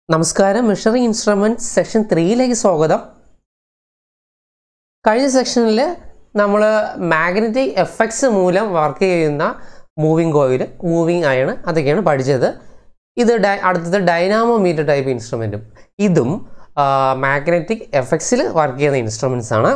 നമസ്കാരം measuring instrument section ത്രീയിലേക്ക് സ്വാഗതം കഴിഞ്ഞ സെക്ഷനിൽ നമ്മൾ മാഗ്നറ്റിക് എഫക്ട്സ് മൂലം വർക്ക് ചെയ്യുന്ന മൂവിങ് കോയിൽ മൂവിങ് അയൺ അതൊക്കെയാണ് പഠിച്ചത് ഇത് ഡൈ അടുത്തത് ഡൈനാമോമീറ്റർ ടൈപ്പ് ഇൻസ്ട്രുമെൻറ്റും ഇതും മാഗ്നറ്റിക് എഫക്ട്സിൽ വർക്ക് ചെയ്യുന്ന ഇൻസ്ട്രുമെൻറ്റ്സ് ആണ്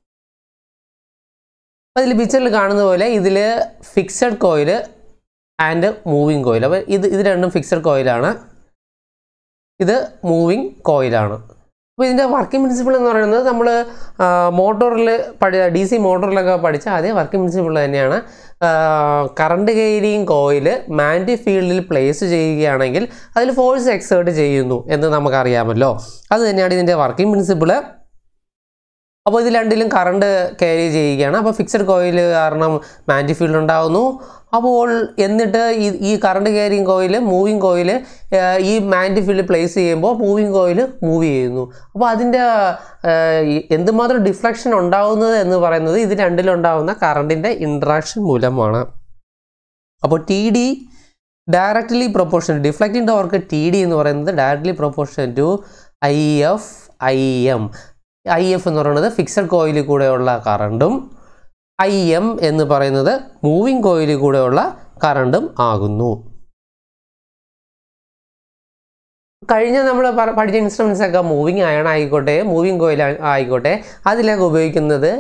അതിൽ പിക്ചറിൽ കാണുന്ന പോലെ ഇതിൽ fixed coil and moving coil അപ്പോൾ ഇത് ഇത് രണ്ടും ഫിക്സഡ് കോയിലാണ് ഇത് മൂവിങ് കോയിലാണ് അപ്പോൾ ഇതിൻ്റെ വർക്കിംഗ് പ്രിൻസിപ്പിൾ എന്ന് പറയുന്നത് നമ്മൾ മോട്ടോറിൽ പഠി ഡി സി മോട്ടോറിലൊക്കെ പഠിച്ച അതേ വർക്കിംഗ് പ്രിൻസിപ്പിൾ തന്നെയാണ് കറണ്ട് കയറിയും കോയിൽ മാൻറ്റി ഫീൽഡിൽ പ്ലേസ് ചെയ്യുകയാണെങ്കിൽ അതിൽ ഫോഴ്സ് എക്സേർട്ട് ചെയ്യുന്നു എന്ന് നമുക്കറിയാമല്ലോ അത് തന്നെയാണ് ഇതിൻ്റെ വർക്കിംഗ് പ്രിൻസിപ്പിൾ അപ്പോൾ ഇത് രണ്ടിലും കറണ്ട് ക്യാരി ചെയ്യുകയാണ് അപ്പോൾ ഫിക്സഡ് കോയിൽ കാരണം മാൻറ്റി ഫീൽഡ് ഉണ്ടാകുന്നു അപ്പോൾ എന്നിട്ട് ഈ ഈ current carrying coil moving coil ഈ മാൻറ്റി ഫീൽഡ് പ്ലേസ് ചെയ്യുമ്പോൾ മൂവിങ് കോയിൽ മൂവ് ചെയ്യുന്നു അപ്പോൾ അതിൻ്റെ എന്തുമാത്രം ഡിഫ്ലക്ഷൻ ഉണ്ടാകുന്നത് എന്ന് പറയുന്നത് ഇത് രണ്ടിലുണ്ടാകുന്ന കറണ്ടിൻ്റെ ഇൻട്രാക്ഷൻ മൂലമാണ് അപ്പോൾ T D directly proportion deflecting torque T D എന്ന് പറയുന്നത് directly proportion to I F I M I F എന്ന് പറയുന്നത് ഫിക്സഡ് കോയിലിൽ കൂടെയുള്ള കറണ്ടും ഐ എം എന്ന് പറയുന്നത് മൂവിങ് കോയിലിൽ കൂടെയുള്ള കറണ്ടും ആകുന്നു കഴിഞ്ഞ നമ്മൾ പഠിച്ച ഇൻസ്ട്രുമെൻസ് ഒക്കെ മൂവിങ് അയൺ ആയിക്കോട്ടെ മൂവിങ് കോയിൽ ആയിക്കോട്ടെ അതിലൊക്കെ ഉപയോഗിക്കുന്നത്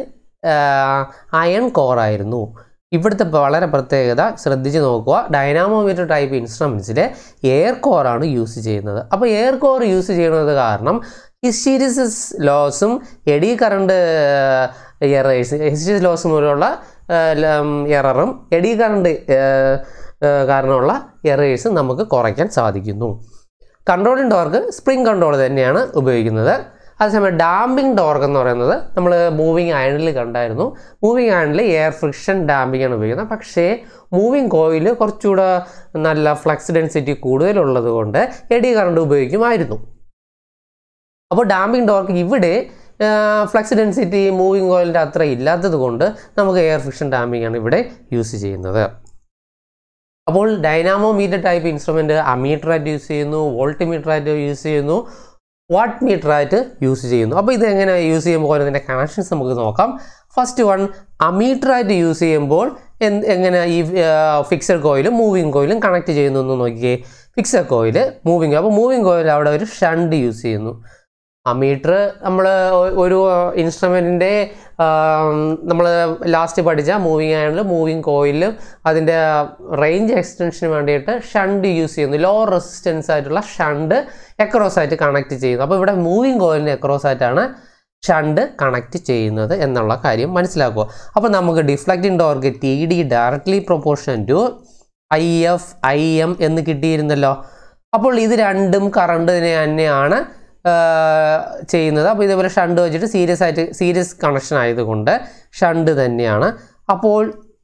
അയൺ കോർ ആയിരുന്നു ഇവിടുത്തെ വളരെ പ്രത്യേകത ശ്രദ്ധിച്ച് നോക്കുക ഡൈനാമോമീറ്റർ ടൈപ്പ് ഇൻസ്ട്രുമെൻസിൽ എയർ കോറാണ് യൂസ് ചെയ്യുന്നത് അപ്പോൾ എയർ കോർ യൂസ് ചെയ്യുന്നത് കാരണം ഹിസ്റ്റീരിസിസ് ലോസും eddy current errors hysteresis loss മൂലമുള്ള എററും എഡി കറണ്ട് കാരണമുള്ള എറേഴ്സും നമുക്ക് കുറയ്ക്കാൻ സാധിക്കുന്നു കൺട്രോളിംഗ് ടോർക്ക് സ്പ്രിംഗ് കൺട്രോൾ തന്നെയാണ് ഉപയോഗിക്കുന്നത് അതേസമയം ഡാമ്പിംഗ് ടോർക്ക് എന്ന് പറയുന്നത് നമ്മൾ മൂവിങ് അയണിൽ കണ്ടായിരുന്നു മൂവിങ് അയണിൽ എയർ ഫ്രിക്ഷൻ ഡാമ്പിംഗ് ആണ് ഉപയോഗിക്കുന്നത് പക്ഷേ മൂവിങ് കോയിൽ കുറച്ചുകൂടെ നല്ല ഫ്ലക്സ് ഡെൻസിറ്റി കൂടുതലുള്ളത് കൊണ്ട് എഡി കറണ്ട് ഉപയോഗിക്കുമായിരുന്നു അപ്പോൾ ഡാമ്പിംഗ് ടോർക്ക് ഇവിടെ ഫ്ലക്സ് ഡെൻസിറ്റി മൂവിങ് കോയിലിൻ്റെ അത്ര ഇല്ലാത്തത് കൊണ്ട് നമുക്ക് എയർ ഫ്രിക്ഷൻ ഡാമ്പിംഗ് ആണ് ഇവിടെ യൂസ് ചെയ്യുന്നത് അപ്പോൾ dynamo meter type instrument ammeter ആയിട്ട് യൂസ് ചെയ്യുന്നു വോൾട്ട് മീറ്റർ ആയിട്ട് യൂസ് ചെയ്യുന്നു വാട്ട് മീറ്റർ ആയിട്ട് യൂസ് ചെയ്യുന്നു അപ്പോൾ ഇത് എങ്ങനെ യൂസ് ചെയ്യുമ്പോൾ അതിൻ്റെ കണക്ഷൻസ് നമുക്ക് നോക്കാം ഫസ്റ്റ് വൺ അമീറ്റർ ആയിട്ട് യൂസ് ചെയ്യുമ്പോൾ എങ്ങനെ ഈ ഫിക്സഡ് കോയിലും മൂവിങ് കോയിലും കണക്ട് ചെയ്യുന്നു എന്ന് നോക്കിയേ ഫിക്സഡ് കോയിൽ മൂവിങ് അപ്പോൾ മൂവിങ് കോയിൽ അവിടെ ഒരു ഷണ്ട് യൂസ് ചെയ്യുന്നു അമീറ്റർ നമ്മൾ ഒരു ഇൻസ്ട്രുമെൻറ്റിൻ്റെ നമ്മൾ ലാസ്റ്റ് പഠിച്ച മൂവിങ് ആയണിൽ മൂവിങ് കോയിലും അതിൻ്റെ റേഞ്ച് എക്സ്റ്റൻഷന് വേണ്ടിയിട്ട് ഷണ്ട് യൂസ് ചെയ്യുന്നു ലോ റെസിസ്റ്റൻസ് ആയിട്ടുള്ള ഷണ്ട് എക്രോസ് ആയിട്ട് കണക്ട് ചെയ്യുന്നു അപ്പോൾ ഇവിടെ മൂവിങ് കോയിലിന് എക്രോസ് ആയിട്ടാണ് ഷണ്ട് കണക്ട് ചെയ്യുന്നത് എന്നുള്ള കാര്യം മനസ്സിലാക്കുക അപ്പോൾ നമുക്ക് deflecting torque T D directly proportion to I F I M എന്ന് കിട്ടിയിരുന്നല്ലോ അപ്പോൾ ഇത് രണ്ടും കറണ്ടിനെ തന്നെയാണ് ചെയ്യുന്നത് അപ്പോൾ ഇതേപോലെ ഷണ്ട് വെച്ചിട്ട് സീരിയസ് ആയിട്ട് സീരിയസ് കണക്ഷൻ ആയതുകൊണ്ട് ഷണ്ട് തന്നെയാണ് അപ്പോൾ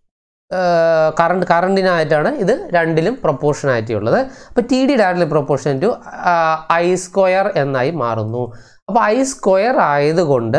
കറണ്ട് കറണ്ടിനായിട്ടാണ് ഇത് രണ്ടിലും പ്രൊപ്പോർഷനാലിറ്റി ഉള്ളത് അപ്പോൾ T D directly proportion to I square എന്നായി മാറുന്നു അപ്പോൾ ഐ സ്ക്വയർ ആയതുകൊണ്ട്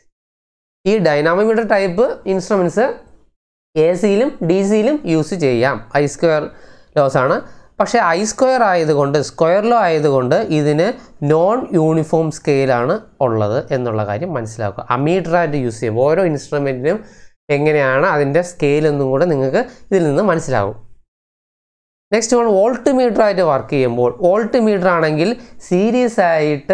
ഈ ഡൈനാമോമീറ്റർ ടൈപ്പ് ഇൻസ്ട്രുമെൻറ്റ്സ് എ സിയിലും ഡി സിയിലും യൂസ് ചെയ്യാം ഐ സ്ക്വയർ ലോസ് ആണ് പക്ഷേ ഐ സ്ക്വയർ ആയതുകൊണ്ട് സ്ക്വയർ ലോ ആയതുകൊണ്ട് ഇതിന് നോൺ യൂണിഫോം സ്കെയിലാണ് ഉള്ളത് എന്നുള്ള കാര്യം മനസ്സിലാക്കുക അമീറ്ററായിട്ട് യൂസ് ചെയ്യുമ്പോൾ ഓരോ ഇൻസ്ട്രുമെൻറ്റിനും എങ്ങനെയാണ് അതിൻ്റെ സ്കെയിൽ എന്നും കൂടെ നിങ്ങൾക്ക് ഇതിൽ നിന്ന് മനസ്സിലാകും നെക്സ്റ്റ് വൺ വോൾട്ട് മീറ്റർ ആയിട്ട് വർക്ക് ചെയ്യുമ്പോൾ വോൾട്ട് മീറ്റർ ആണെങ്കിൽ സീരിയസ് ആയിട്ട്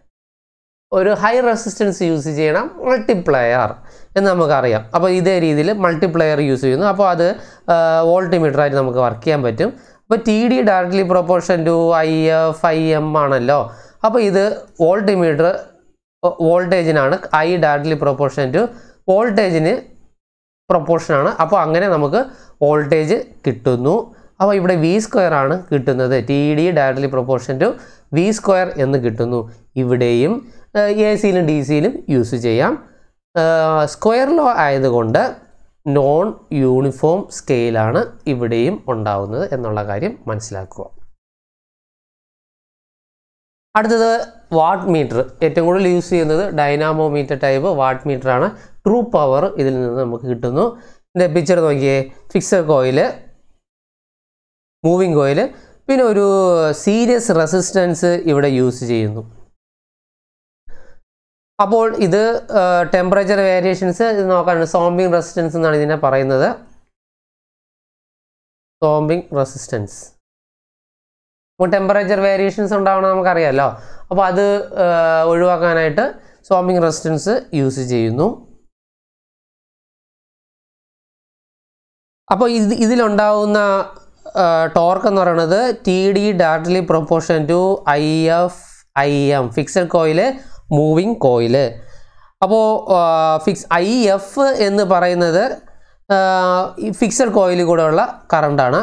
ഒരു ഹൈ റെസിസ്റ്റൻസ് യൂസ് ചെയ്യണം മൾട്ടിപ്ലയർ എന്ന് നമുക്കറിയാം അപ്പോൾ ഇതേ രീതിയിൽ മൾട്ടിപ്ലയർ യൂസ് ചെയ്യുന്നു അപ്പോൾ അത് വോൾട്ട് മീറ്റർ ആയിട്ട് നമുക്ക് വർക്ക് ചെയ്യാൻ പറ്റും അപ്പോൾ T D directly proportion to I F I M ആണല്ലോ അപ്പോൾ ഇത് വോൾട്ട് മീറ്റർ വോൾട്ടേജിനാണ് ഐ ഡയറക്ട്ലി പ്രൊപ്പോർഷൻ ടു വോൾട്ടേജിന് പ്രൊപ്പോർഷനാണ് അപ്പോൾ അങ്ങനെ നമുക്ക് വോൾട്ടേജ് കിട്ടുന്നു അപ്പോൾ ഇവിടെ വി സ്ക്വയർ ആണ് കിട്ടുന്നത് T D directly proportion to V square എന്ന് കിട്ടുന്നു ഇവിടെയും എ സിയിലും ഡി സിയിലും യൂസ് ചെയ്യാം സ്ക്വയർ ലോ ആയതുകൊണ്ട് നോൺ യൂണിഫോം സ്കെയിലാണ് ഇവിടെയും ഉണ്ടാവുന്നത് എന്നുള്ള കാര്യം മനസ്സിലാക്കുക അടുത്തത് വാട്ട് മീറ്റർ ഏറ്റവും കൂടുതൽ യൂസ് ചെയ്യുന്നത് dynamo meter type watt meter ആണ് ട്രൂ പവർ ഇതിൽ നിന്ന് നമുക്ക് കിട്ടുന്നു ഇതിൻ്റെ പിക്ചർ നോക്കിയേ ഫിക്സഡ് കോയിൽ മൂവിങ് കോയിൽ പിന്നെ ഒരു സീരിയസ് റെസിസ്റ്റൻസ് ഇവിടെ യൂസ് ചെയ്യുന്നു അപ്പോൾ ഇത് ടെമ്പറേച്ചർ വേരിയേഷൻസ് ഇത് നോക്കാനുണ്ട് സോംബിങ് റെസിസ്റ്റൻസ് എന്നാണ് ഇതിനെ പറയുന്നത് സോംബിങ് റെസിസ്റ്റൻസ് അപ്പോൾ ടെമ്പറേച്ചർ വേരിയേഷൻസ് ഉണ്ടാവണം നമുക്കറിയാമല്ലോ അപ്പോൾ അത് ആ, ഒഴിവാക്കാനായിട്ട് സോംബിങ് റെസിസ്റ്റൻസ് യൂസ് ചെയ്യുന്നു അപ്പോൾ ഇത് ഇതിലുണ്ടാവുന്ന ടോർക്ക് എന്ന് പറയുന്നത് T D directly proportion to I F I M fixed coil moving coil അപ്പോൾ ഫിക്സ് ഐ എഫ് എന്ന് പറയുന്നത് ഈ ഫിക്സഡ് കോയിൽ കൂടെ ഉള്ള കറണ്ടാണ്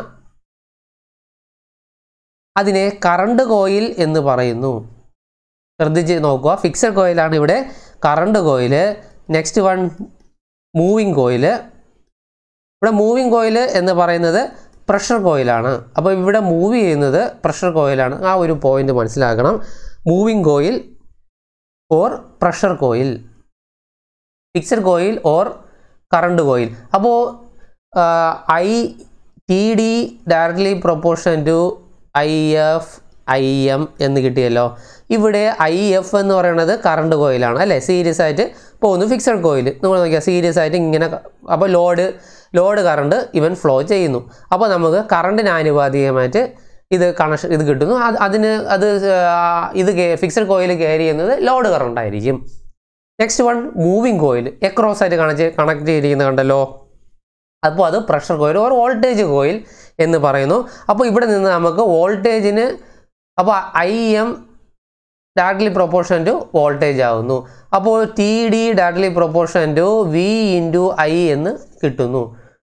അതിനെ കറണ്ട് കോയിൽ എന്ന് പറയുന്നു ശ്രദ്ധിച്ച് നോക്കുക ഫിക്സഡ് കോയിലാണ് ഇവിടെ current coil next one moving coil ഇവിടെ മൂവിങ് കോയിൽ എന്ന് പറയുന്നത് പ്രഷർ കോയിലാണ് അപ്പോൾ ഇവിടെ മൂവ് ചെയ്യുന്നത് പ്രഷർ കോയിലാണ് ആ ഒരു പോയിന്റ് മനസ്സിലാക്കണം moving coil or pressure coil fixed coil or current coil അപ്പോൾ I T D directly proportion to I F I M എന്ന് കിട്ടിയല്ലോ ഇവിടെ ഐ എഫ് എന്ന് പറയുന്നത് കറണ്ട് കോയിലാണ് അല്ലേ സീരിയസ് ആയിട്ട് പോകുന്നു ഫിക്സഡ് കോയിൽ നിങ്ങൾ നോക്കിയാൽ സീരിയസ് ആയിട്ട് ഇങ്ങനെ അപ്പോൾ ലോഡ് ലോഡ് കറണ്ട് ഇവൻ ഫ്ലോ ചെയ്യുന്നു അപ്പോൾ നമുക്ക് കറണ്ടിന് ആനുപാതികമായിട്ട് ഇത് കണക്ഷൻ ഇത് കിട്ടുന്നു അത് അതിന് അത് ആ, ഇത് ഫിക്സഡ് കോയിൽ കയറി ചെയ്യുന്നത് ലോഡ് കറണ്ട് ആയിരിക്കും next one moving coil across ആയിട്ട് കണക്ട് കണക്ട് ചെയ്തിരിക്കുന്നത് കണ്ടല്ലോ അപ്പോൾ അത് pressure coil or voltage coil എന്ന് പറയുന്നു അപ്പോൾ ഇവിടെ നിന്ന് നമുക്ക് വോൾട്ടേജിന് അപ്പോൾ I M directly proportion to voltage ആവുന്നു അപ്പോൾ T D directly proportion to V into I എന്ന് കിട്ടുന്നു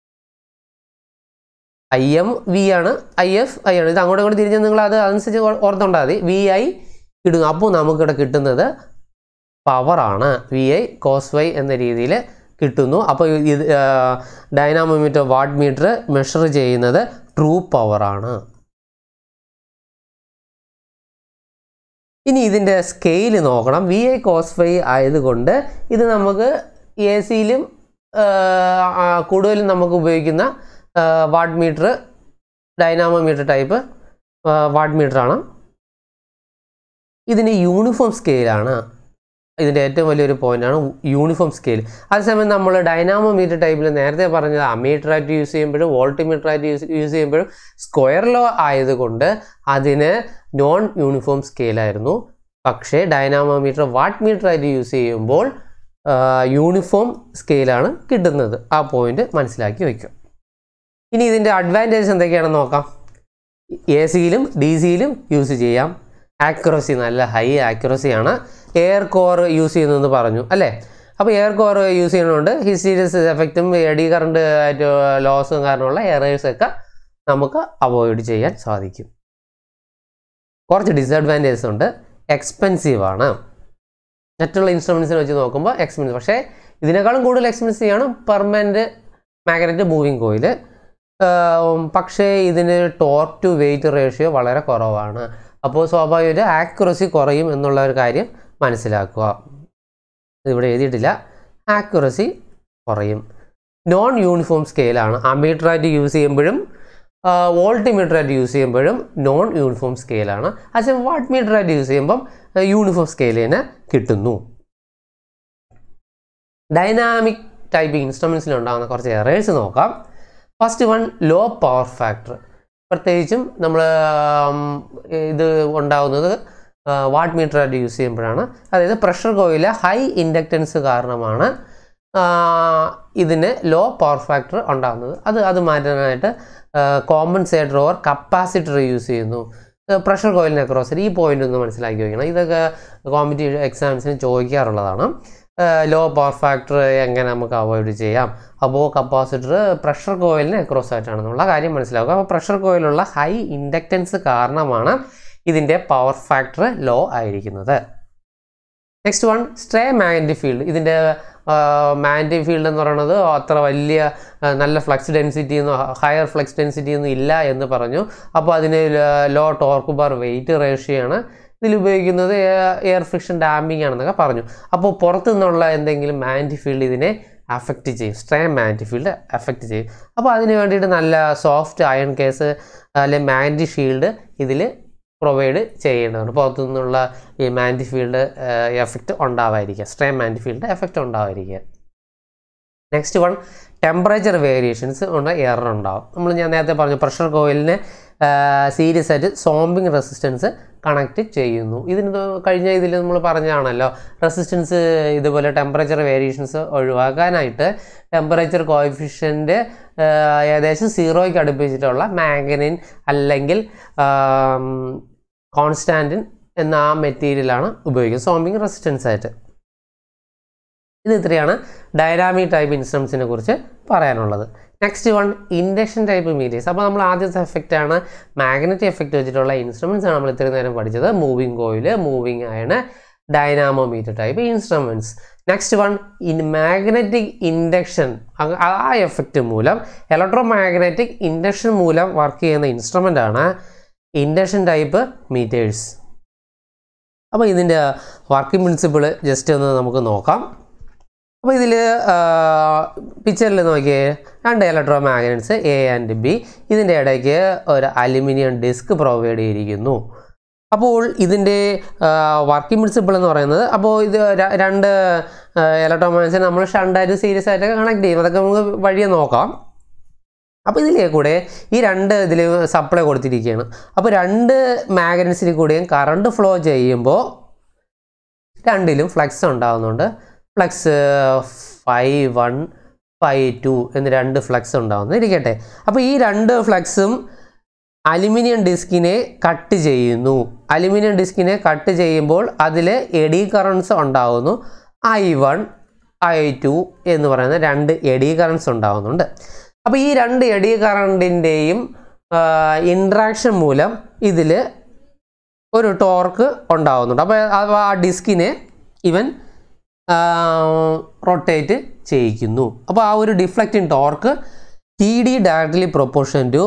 ഐ എം വി ആണ് ഐ എഫ് ഐ ആണ് ഇത് അങ്ങോട്ടും ഇങ്ങോട്ട് തിരിച്ച് നിങ്ങൾ അത് അതനുസരിച്ച് ഓർ- ഓർത്തോണ്ടാൽ മതി വി ഐ ഇടുന്നു അപ്പോൾ നമുക്കിവിടെ കിട്ടുന്നത് പവറാണ് വി ഐ കോസ് വൈ എന്ന രീതിയിൽ കിട്ടുന്നു അപ്പോൾ ഇത് ഡൈനാമോമീറ്റർ വാട്ട് മീറ്റർ മെഷർ ചെയ്യുന്നത് ട്രൂ പവറാണ് ഇനി ഇതിൻ്റെ സ്കെയിൽ നോക്കണം വി ഐ കോസ് ഫൈ ആയതുകൊണ്ട് ഇത് നമുക്ക് എ സിയിലും കൂടുതലും നമുക്ക് ഉപയോഗിക്കുന്ന watt meter dynamo meter type watt മീറ്ററാണ് ഇതിന് യൂണിഫോം സ്കെയിലാണ് ഇതിൻ്റെ ഏറ്റവും വലിയൊരു പോയിന്റാണ് യൂണിഫോം സ്കെയിൽ അതേസമയം നമ്മൾ ഡൈനാമോ മീറ്റർ ടൈപ്പിൽ നേരത്തെ പറഞ്ഞത് അമീറ്റർ ആയിട്ട് യൂസ് ചെയ്യുമ്പോഴും വോൾട്ട് മീറ്റർ ആയിട്ട് യൂസ് യൂസ് ചെയ്യുമ്പോഴും സ്ക്വയർ ലോ ആയതുകൊണ്ട് അതിന് നോൺ യൂണിഫോം സ്കെയിലായിരുന്നു പക്ഷേ ഡൈനാമോ മീറ്റർ വാട്ട് മീറ്റർ ആയിട്ട് യൂസ് ചെയ്യുമ്പോൾ യൂണിഫോം സ്കെയിലാണ് കിട്ടുന്നത് ആ പോയിന്റ് മനസ്സിലാക്കി വയ്ക്കും ഇനി ഇതിൻ്റെ അഡ്വാൻറ്റേജ് എന്തൊക്കെയാണെന്ന് നോക്കാം എ സിയിലും ഡി സിയിലും യൂസ് ചെയ്യാം ആക്യുറസി നല്ല ഹൈ ആക്യുറസിയാണ് എയർ കോർ യൂസ് ചെയ്യുന്നതെന്ന് പറഞ്ഞു അല്ലേ അപ്പോൾ എയർ കോർ യൂസ് ചെയ്യുന്നതുകൊണ്ട് ഹിസ്റ്റീരിയസ് എഫക്റ്റും എഡി കറണ്ട് ആയിട്ട് ലോസും കാരണമുള്ള എറേഴ്സ് ഒക്കെ നമുക്ക് അവോയ്ഡ് ചെയ്യാൻ സാധിക്കും കുറച്ച് ഡിസഡ്വാൻറ്റേജസ് ഉണ്ട് എക്സ്പെൻസീവ് ആണ് മറ്റുള്ള ഇൻസ്ട്രുമെൻസിനെ വെച്ച് നോക്കുമ്പോൾ എക്സ്പെൻസീവ് പക്ഷേ ഇതിനേക്കാളും കൂടുതൽ എക്സ്പെൻസീവ് ആണ് പെർമനൻറ്റ് മാഗ്നറ്റ് മൂവിങ് കോയിൽ പക്ഷേ ഇതിന് ടോർക്ക് ടു വെയിറ്റ് റേഷ്യോ വളരെ കുറവാണ് അപ്പോൾ സ്വാഭാവികമായിട്ട് ആക്യുറസി കുറയും എന്നുള്ള ഒരു കാര്യം മനസ്സിലാക്കുക ഇവിടെ എഴുതിയിട്ടില്ല ആക്യുറസി കുറയും നോൺ യൂണിഫോം സ്കെയിലാണ് അമീറ്ററായിട്ട് യൂസ് ചെയ്യുമ്പോഴും വോൾട്ട് മീറ്ററായിട്ട് യൂസ് ചെയ്യുമ്പോഴും നോൺ യൂണിഫോം സ്കെയിലാണ് അതേസമയം വാട്ട് മീറ്ററായിട്ട് യൂസ് ചെയ്യുമ്പം യൂണിഫോം സ്കെയിൽ തന്നെ കിട്ടുന്നു ഡൈനാമിക് ടൈപ്പ് ഇൻസ്ട്രുമെൻസിൽ ഉണ്ടാകുന്ന കുറച്ച് എറേഴ്സ് നോക്കാം first one low power factor പ്രത്യേകിച്ചും നമ്മൾ ഇത് ഉണ്ടാകുന്നത് വാട്ട് മീറ്ററായിട്ട് യൂസ് ചെയ്യുമ്പോഴാണ് അതായത് പ്രഷർ കോയിലെ ഹൈ ഇൻഡക്റ്റൻസ് കാരണമാണ് ആ, ഇതിന് ലോ പവർ ഫാക്ടർ ഉണ്ടാകുന്നത് അത് അത് മാറ്റാനായിട്ട് കോമ്പൻസേറ്റർ ഓർ കപ്പാസിറ്റർ യൂസ് ചെയ്യുന്നു പ്രഷർ കോയിലിനെ ക്രോസർ ഈ പോയിന്റ് ഒന്ന് മനസ്സിലാക്കി വയ്ക്കണം ഇതൊക്കെ കോമ്പറ്റീവ് എക്സാംസിന് ചോദിക്കാറുള്ളതാണ് ലോ പവർ ഫാക്ടർ എങ്ങനെ നമുക്ക് അവോയ്ഡ് ചെയ്യാം അപ്പോൾ കപ്പാസിറ്റർ പ്രഷർ കോയിലിന് അക്രോസ് ആയിട്ടാണെന്നുള്ള കാര്യം മനസ്സിലാക്കുക അപ്പോൾ പ്രഷർ കോയിലുള്ള ഹൈ ഇൻഡക്റ്റൻസ് കാരണമാണ് ഇതിൻ്റെ പവർ ഫാക്ടർ ലോ ആയിരിക്കുന്നത് next one stray magnetic field ഇതിൻ്റെ മാഗ്നറ്റിക് ഫീൽഡ് എന്ന് പറയുന്നത് അത്ര വലിയ ആ, നല്ല ഫ്ലക്സ് ഡെൻസിറ്റി ഒന്നും ഹയർ ഫ്ലക്സ് ഡെൻസിറ്റി ഒന്നും ഇല്ല എന്ന് പറഞ്ഞു അപ്പോൾ അതിന് low torque bar weight ratio ആണ് ഇതിൽ ഉപയോഗിക്കുന്നത് എയർ ഫ്രിക്ഷൻ ഡാമ്പിംഗ് ആണെന്നൊക്കെ പറഞ്ഞു അപ്പോൾ പുറത്തു നിന്നുള്ള എന്തെങ്കിലും മാഗ്നറ്റിക് ഫീൽഡ് ഇതിനെ അഫക്റ്റ് ചെയ്യും സ്ട്രേം മാഗ്നറ്റിക് ഫീൽഡ് അഫക്റ്റ് ചെയ്യും അപ്പോൾ അതിന് വേണ്ടിയിട്ട് നല്ല സോഫ്റ്റ് അയൺ കേസ് അല്ലെങ്കിൽ മാഗ്നറ്റിക് ഫീൽഡ് ഇതിൽ പ്രൊവൈഡ് ചെയ്യേണ്ടതുണ്ട് പുറത്തു നിന്നുള്ള ഈ മാഗ്നറ്റിക് ഫീൽഡ് എഫക്റ്റ് ഉണ്ടാവാതിരിക്കുക സ്ട്രേം മാഗ്നറ്റിക് ഫീൽഡ് എഫക്റ്റ് ഉണ്ടാവാതിരിക്കുക നെക്സ്റ്റ് വൺ ടെമ്പറേച്ചർ വേരിയേഷൻസ് ഉണ്ട് എറർ ഉണ്ടാവും നമ്മൾ ഞാൻ നേരത്തെ പറഞ്ഞു പ്രഷർ കോയിലിന് സീരിയസ് ആയിട്ട് സോംബിങ് റെസിസ്റ്റൻസ് കണക്ട് ചെയ്യുന്നു ഇതിന് തൊ- കഴിഞ്ഞ ഇതിൽ നമ്മൾ പറഞ്ഞതാണല്ലോ റെസിസ്റ്റൻസ് ഇതുപോലെ ടെമ്പറേച്ചർ വേരിയേഷൻസ് ഒഴിവാക്കാനായിട്ട് ടെമ്പറേച്ചർ കോയിഫിഷ്യൻ്റ് ഏകദേശം സീറോയ്ക്ക് അടുപ്പിച്ചിട്ടുള്ള മാഗ്നൈൻ അല്ലെങ്കിൽ കോൺസ്റ്റാൻറ്റിൻ എന്ന ആ മെറ്റീരിയലാണ് ഉപയോഗിക്കുന്നത് സോംബിങ് റെസിസ്റ്റൻസ് ആയിട്ട് ഇത് ഇത്രയാണ് ഡൈനാമിക് ടൈപ്പ് ഇൻസ്ട്രുമെൻസിനെ കുറിച്ച് പറയാനുള്ളത് next one induction type meters അപ്പോൾ നമ്മൾ ആദ്യത്തെ എഫക്റ്റ് ആണ് മാഗ്നറ്റിക് എഫക്റ്റ് വെച്ചിട്ടുള്ള ഇൻസ്ട്രുമെൻസ് ആണ് നമ്മൾ ഇത്രയും നേരം പഠിച്ചത് moving coil moving iron dynamometer type instruments next one in magnetic induction ആ എഫക്റ്റ് മൂലം ഇലക്ട്രോ മാഗ്നറ്റിക് ഇൻഡക്ഷൻ മൂലം വർക്ക് ചെയ്യുന്ന ഇൻസ്ട്രുമെൻ്റ് ആണ് ഇൻഡക്ഷൻ ടൈപ്പ് മീറ്റേഴ്സ് അപ്പോൾ ഇതിൻ്റെ വർക്കിംഗ് പ്രിൻസിപ്പിൾ ജസ്റ്റ് ഒന്ന് നമുക്ക് നോക്കാം അപ്പോൾ ഇതിൽ പിക്ചറിൽ നോക്കിയേ രണ്ട് electro magnets A and B ഇതിൻ്റെ ഇടയ്ക്ക് ഒരു അലുമിനിയം ഡിസ്ക് പ്രൊവൈഡ് ചെയ്തിരിക്കുന്നു അപ്പോൾ ഇതിൻ്റെ വർക്കിംഗ് പ്രിൻസിപ്പിൾ എന്ന് പറയുന്നത് അപ്പോൾ ഇത് ര- രണ്ട് ഇലക്ട്രോ മാഗ്നറ്റ്സിനെ നമ്മൾ ഷണ്ടായിട്ട് സീരിയസ് ആയിട്ടൊക്കെ കണക്ട് ചെയ്യും അതൊക്കെ നമുക്ക് വഴിയെ നോക്കാം അപ്പോൾ ഇതിലേ കൂടെ ഈ രണ്ട് ഇതിൽ സപ്ലൈ കൊടുത്തിരിക്കുകയാണ് അപ്പോൾ രണ്ട് മാഗ്നറ്റ്സിൽ കൂടെയും കറണ്ട് ഫ്ലോ ചെയ്യുമ്പോൾ രണ്ടിലും ഫ്ലക്സ് ഉണ്ടാകുന്നുണ്ട് flux five one five two എന്ന് രണ്ട് ഫ്ലക്സ് ഉണ്ടാകുന്നു ഇരിക്കട്ടെ അപ്പോൾ ഈ രണ്ട് ഫ്ലക്സും അലുമിനിയം ഡിസ്കിനെ കട്ട് ചെയ്യുന്നു അലുമിനിയം ഡിസ്കിനെ കട്ട് ചെയ്യുമ്പോൾ അതിൽ എഡി കറൻസ് ഉണ്ടാകുന്നു ഐ വൺ ഐ ടു എന്ന് പറയുന്ന രണ്ട് എഡി കറൻസ് ഉണ്ടാകുന്നുണ്ട് അപ്പോൾ ഈ രണ്ട് എഡി കറണ്ടിൻ്റെയും ഇൻട്രാക്ഷൻ മൂലം ഇതിൽ ഒരു ടോർക്ക് ഉണ്ടാകുന്നുണ്ട് അപ്പോൾ ആ ഡിസ്കിനെ ഇവൻ റൊട്ടേറ്റ് ചെയ്യിക്കുന്നു അപ്പോൾ ആ ഒരു deflecting torque T D directly proportion to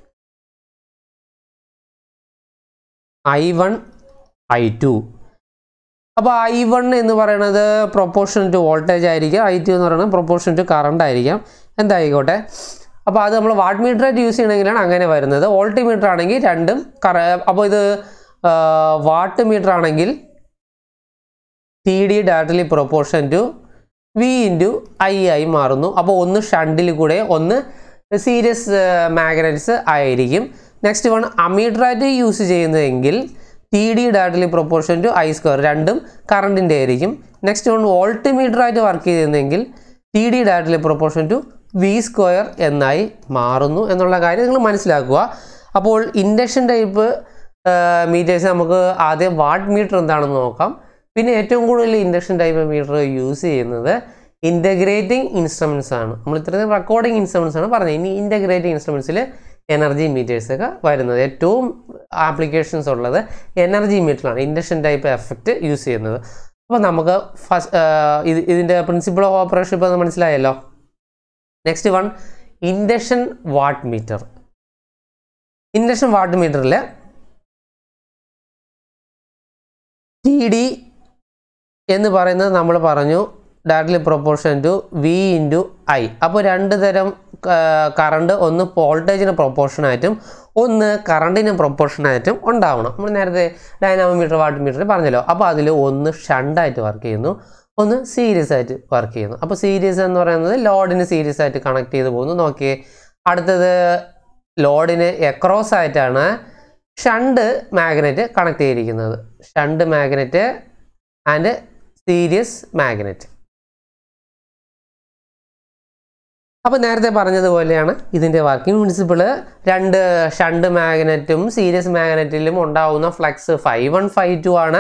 I one I two അപ്പോൾ ഐ വൺ എന്ന് പറയുന്നത് പ്രൊപ്പോർഷൻ ടു വോൾട്ടേജ് ആയിരിക്കും ഐ ടു എന്ന് പറയുന്നത് പ്രൊപ്പോർഷൻ ടു കറണ്ട് ആയിരിക്കാം എന്തായിക്കോട്ടെ അപ്പോൾ അത് നമ്മൾ വാട്ട് മീറ്റർ ആയിട്ട് യൂസ് ചെയ്യണമെങ്കിലാണ് അങ്ങനെ വരുന്നത് വോൾട്ട് മീറ്റർ ആണെങ്കിൽ രണ്ടും കറ അപ്പോൾ ഇത് വാട്ട് മീറ്റർ ആണെങ്കിൽ T D directly proportion to V into I ആയി മാറുന്നു അപ്പോൾ ഒന്ന് ഷണ്ടിൽ കൂടെ ഒന്ന് സീരിയസ് മാഗ്നറ്റ്സ് ആയിരിക്കും നെക്സ്റ്റ് വൺ അമീറ്ററായിട്ട് യൂസ് ചെയ്യുന്നതെങ്കിൽ T D directly proportion to I square രണ്ടും കറണ്ടിൻ്റെ ആയിരിക്കും നെക്സ്റ്റ് വൺ വോൾട്ട് മീറ്ററായിട്ട് വർക്ക് ചെയ്യുന്നതെങ്കിൽ T D directly proportion to V square എന്നായി മാറുന്നു എന്നുള്ള കാര്യം നിങ്ങൾ മനസ്സിലാക്കുക അപ്പോൾ ഇൻഡക്ഷൻ ടൈപ്പ് മീറ്റേഴ്സ് നമുക്ക് ആദ്യം വാട്ട് മീറ്റർ എന്താണെന്ന് നോക്കാം പിന്നെ ഏറ്റവും കൂടുതൽ ഇൻഡക്ഷൻ ടൈപ്പ് മീറ്റർ യൂസ് ചെയ്യുന്നത് ഇൻ്റഗ്രേറ്റിംഗ് ഇൻസ്ട്രുമെൻസ് ആണ് നമ്മൾ ഇത്രയും റെക്കോർഡിംഗ് ഇൻസ്ട്രുമെൻസ് ആണ് പറഞ്ഞത് ഇനി ഇൻ്റഗ്രേറ്റിംഗ് ഇൻസ്ട്രുമെൻസിൽ എനർജി മീറ്റേഴ്സ് ഒക്കെ വരുന്നത് ഏറ്റവും ആപ്ലിക്കേഷൻസ് ഉള്ളത് എനർജി മീറ്ററിലാണ് ഇൻഡക്ഷൻ ടൈപ്പ് എഫക്റ്റ് യൂസ് ചെയ്യുന്നത് അപ്പോൾ നമുക്ക് ഫസ്റ്റ് ഇത് ഇതിൻ്റെ പ്രിൻസിപ്പിൾ ഓഫ് ഓപ്പറേഷൻ ഇപ്പോൾ മനസ്സിലായല്ലോ next one induction watt meter induction watt മീറ്ററിൽ ടി ഡി എന്ന് പറയുന്നത് നമ്മൾ പറഞ്ഞു directly proportion to V into I അപ്പോൾ രണ്ട് തരം കറണ്ട് ഒന്ന് വോൾട്ടേജിന് പ്രൊപ്പോർഷനായിട്ടും ഒന്ന് കറണ്ടിന് പ്രൊപ്പോർഷനായിട്ടും ഉണ്ടാവണം നമ്മൾ നേരത്തെ ഡൈനാമോമീറ്റർ വാട്ട് മീറ്റർ പറഞ്ഞല്ലോ അപ്പോൾ അതിൽ ഒന്ന് ഷണ്ടായിട്ട് വർക്ക് ചെയ്യുന്നു ഒന്ന് സീരിയസ് ആയിട്ട് വർക്ക് ചെയ്യുന്നു അപ്പോൾ സീരിയസ് എന്ന് പറയുന്നത് ലോഡിന് സീരിയസ് ആയിട്ട് കണക്ട് ചെയ്ത് പോകുന്നു നോക്കിയേ അടുത്തത് ലോഡിന് എക്രോസ് ആയിട്ടാണ് ഷണ്ട് മാഗ്നറ്റ് കണക്ട് ചെയ്തിരിക്കുന്നത് shunt magnet and series magnet അപ്പോൾ നേരത്തെ പറഞ്ഞതുപോലെയാണ് ഇതിൻ്റെ വർക്കിംഗ് പ്രിൻസിപ്പിൾ രണ്ട് ഷണ്ട് മാഗ്നറ്റും സീരിയസ് മാഗ്നറ്റിലും ഉണ്ടാവുന്ന flux five one five two ആണ്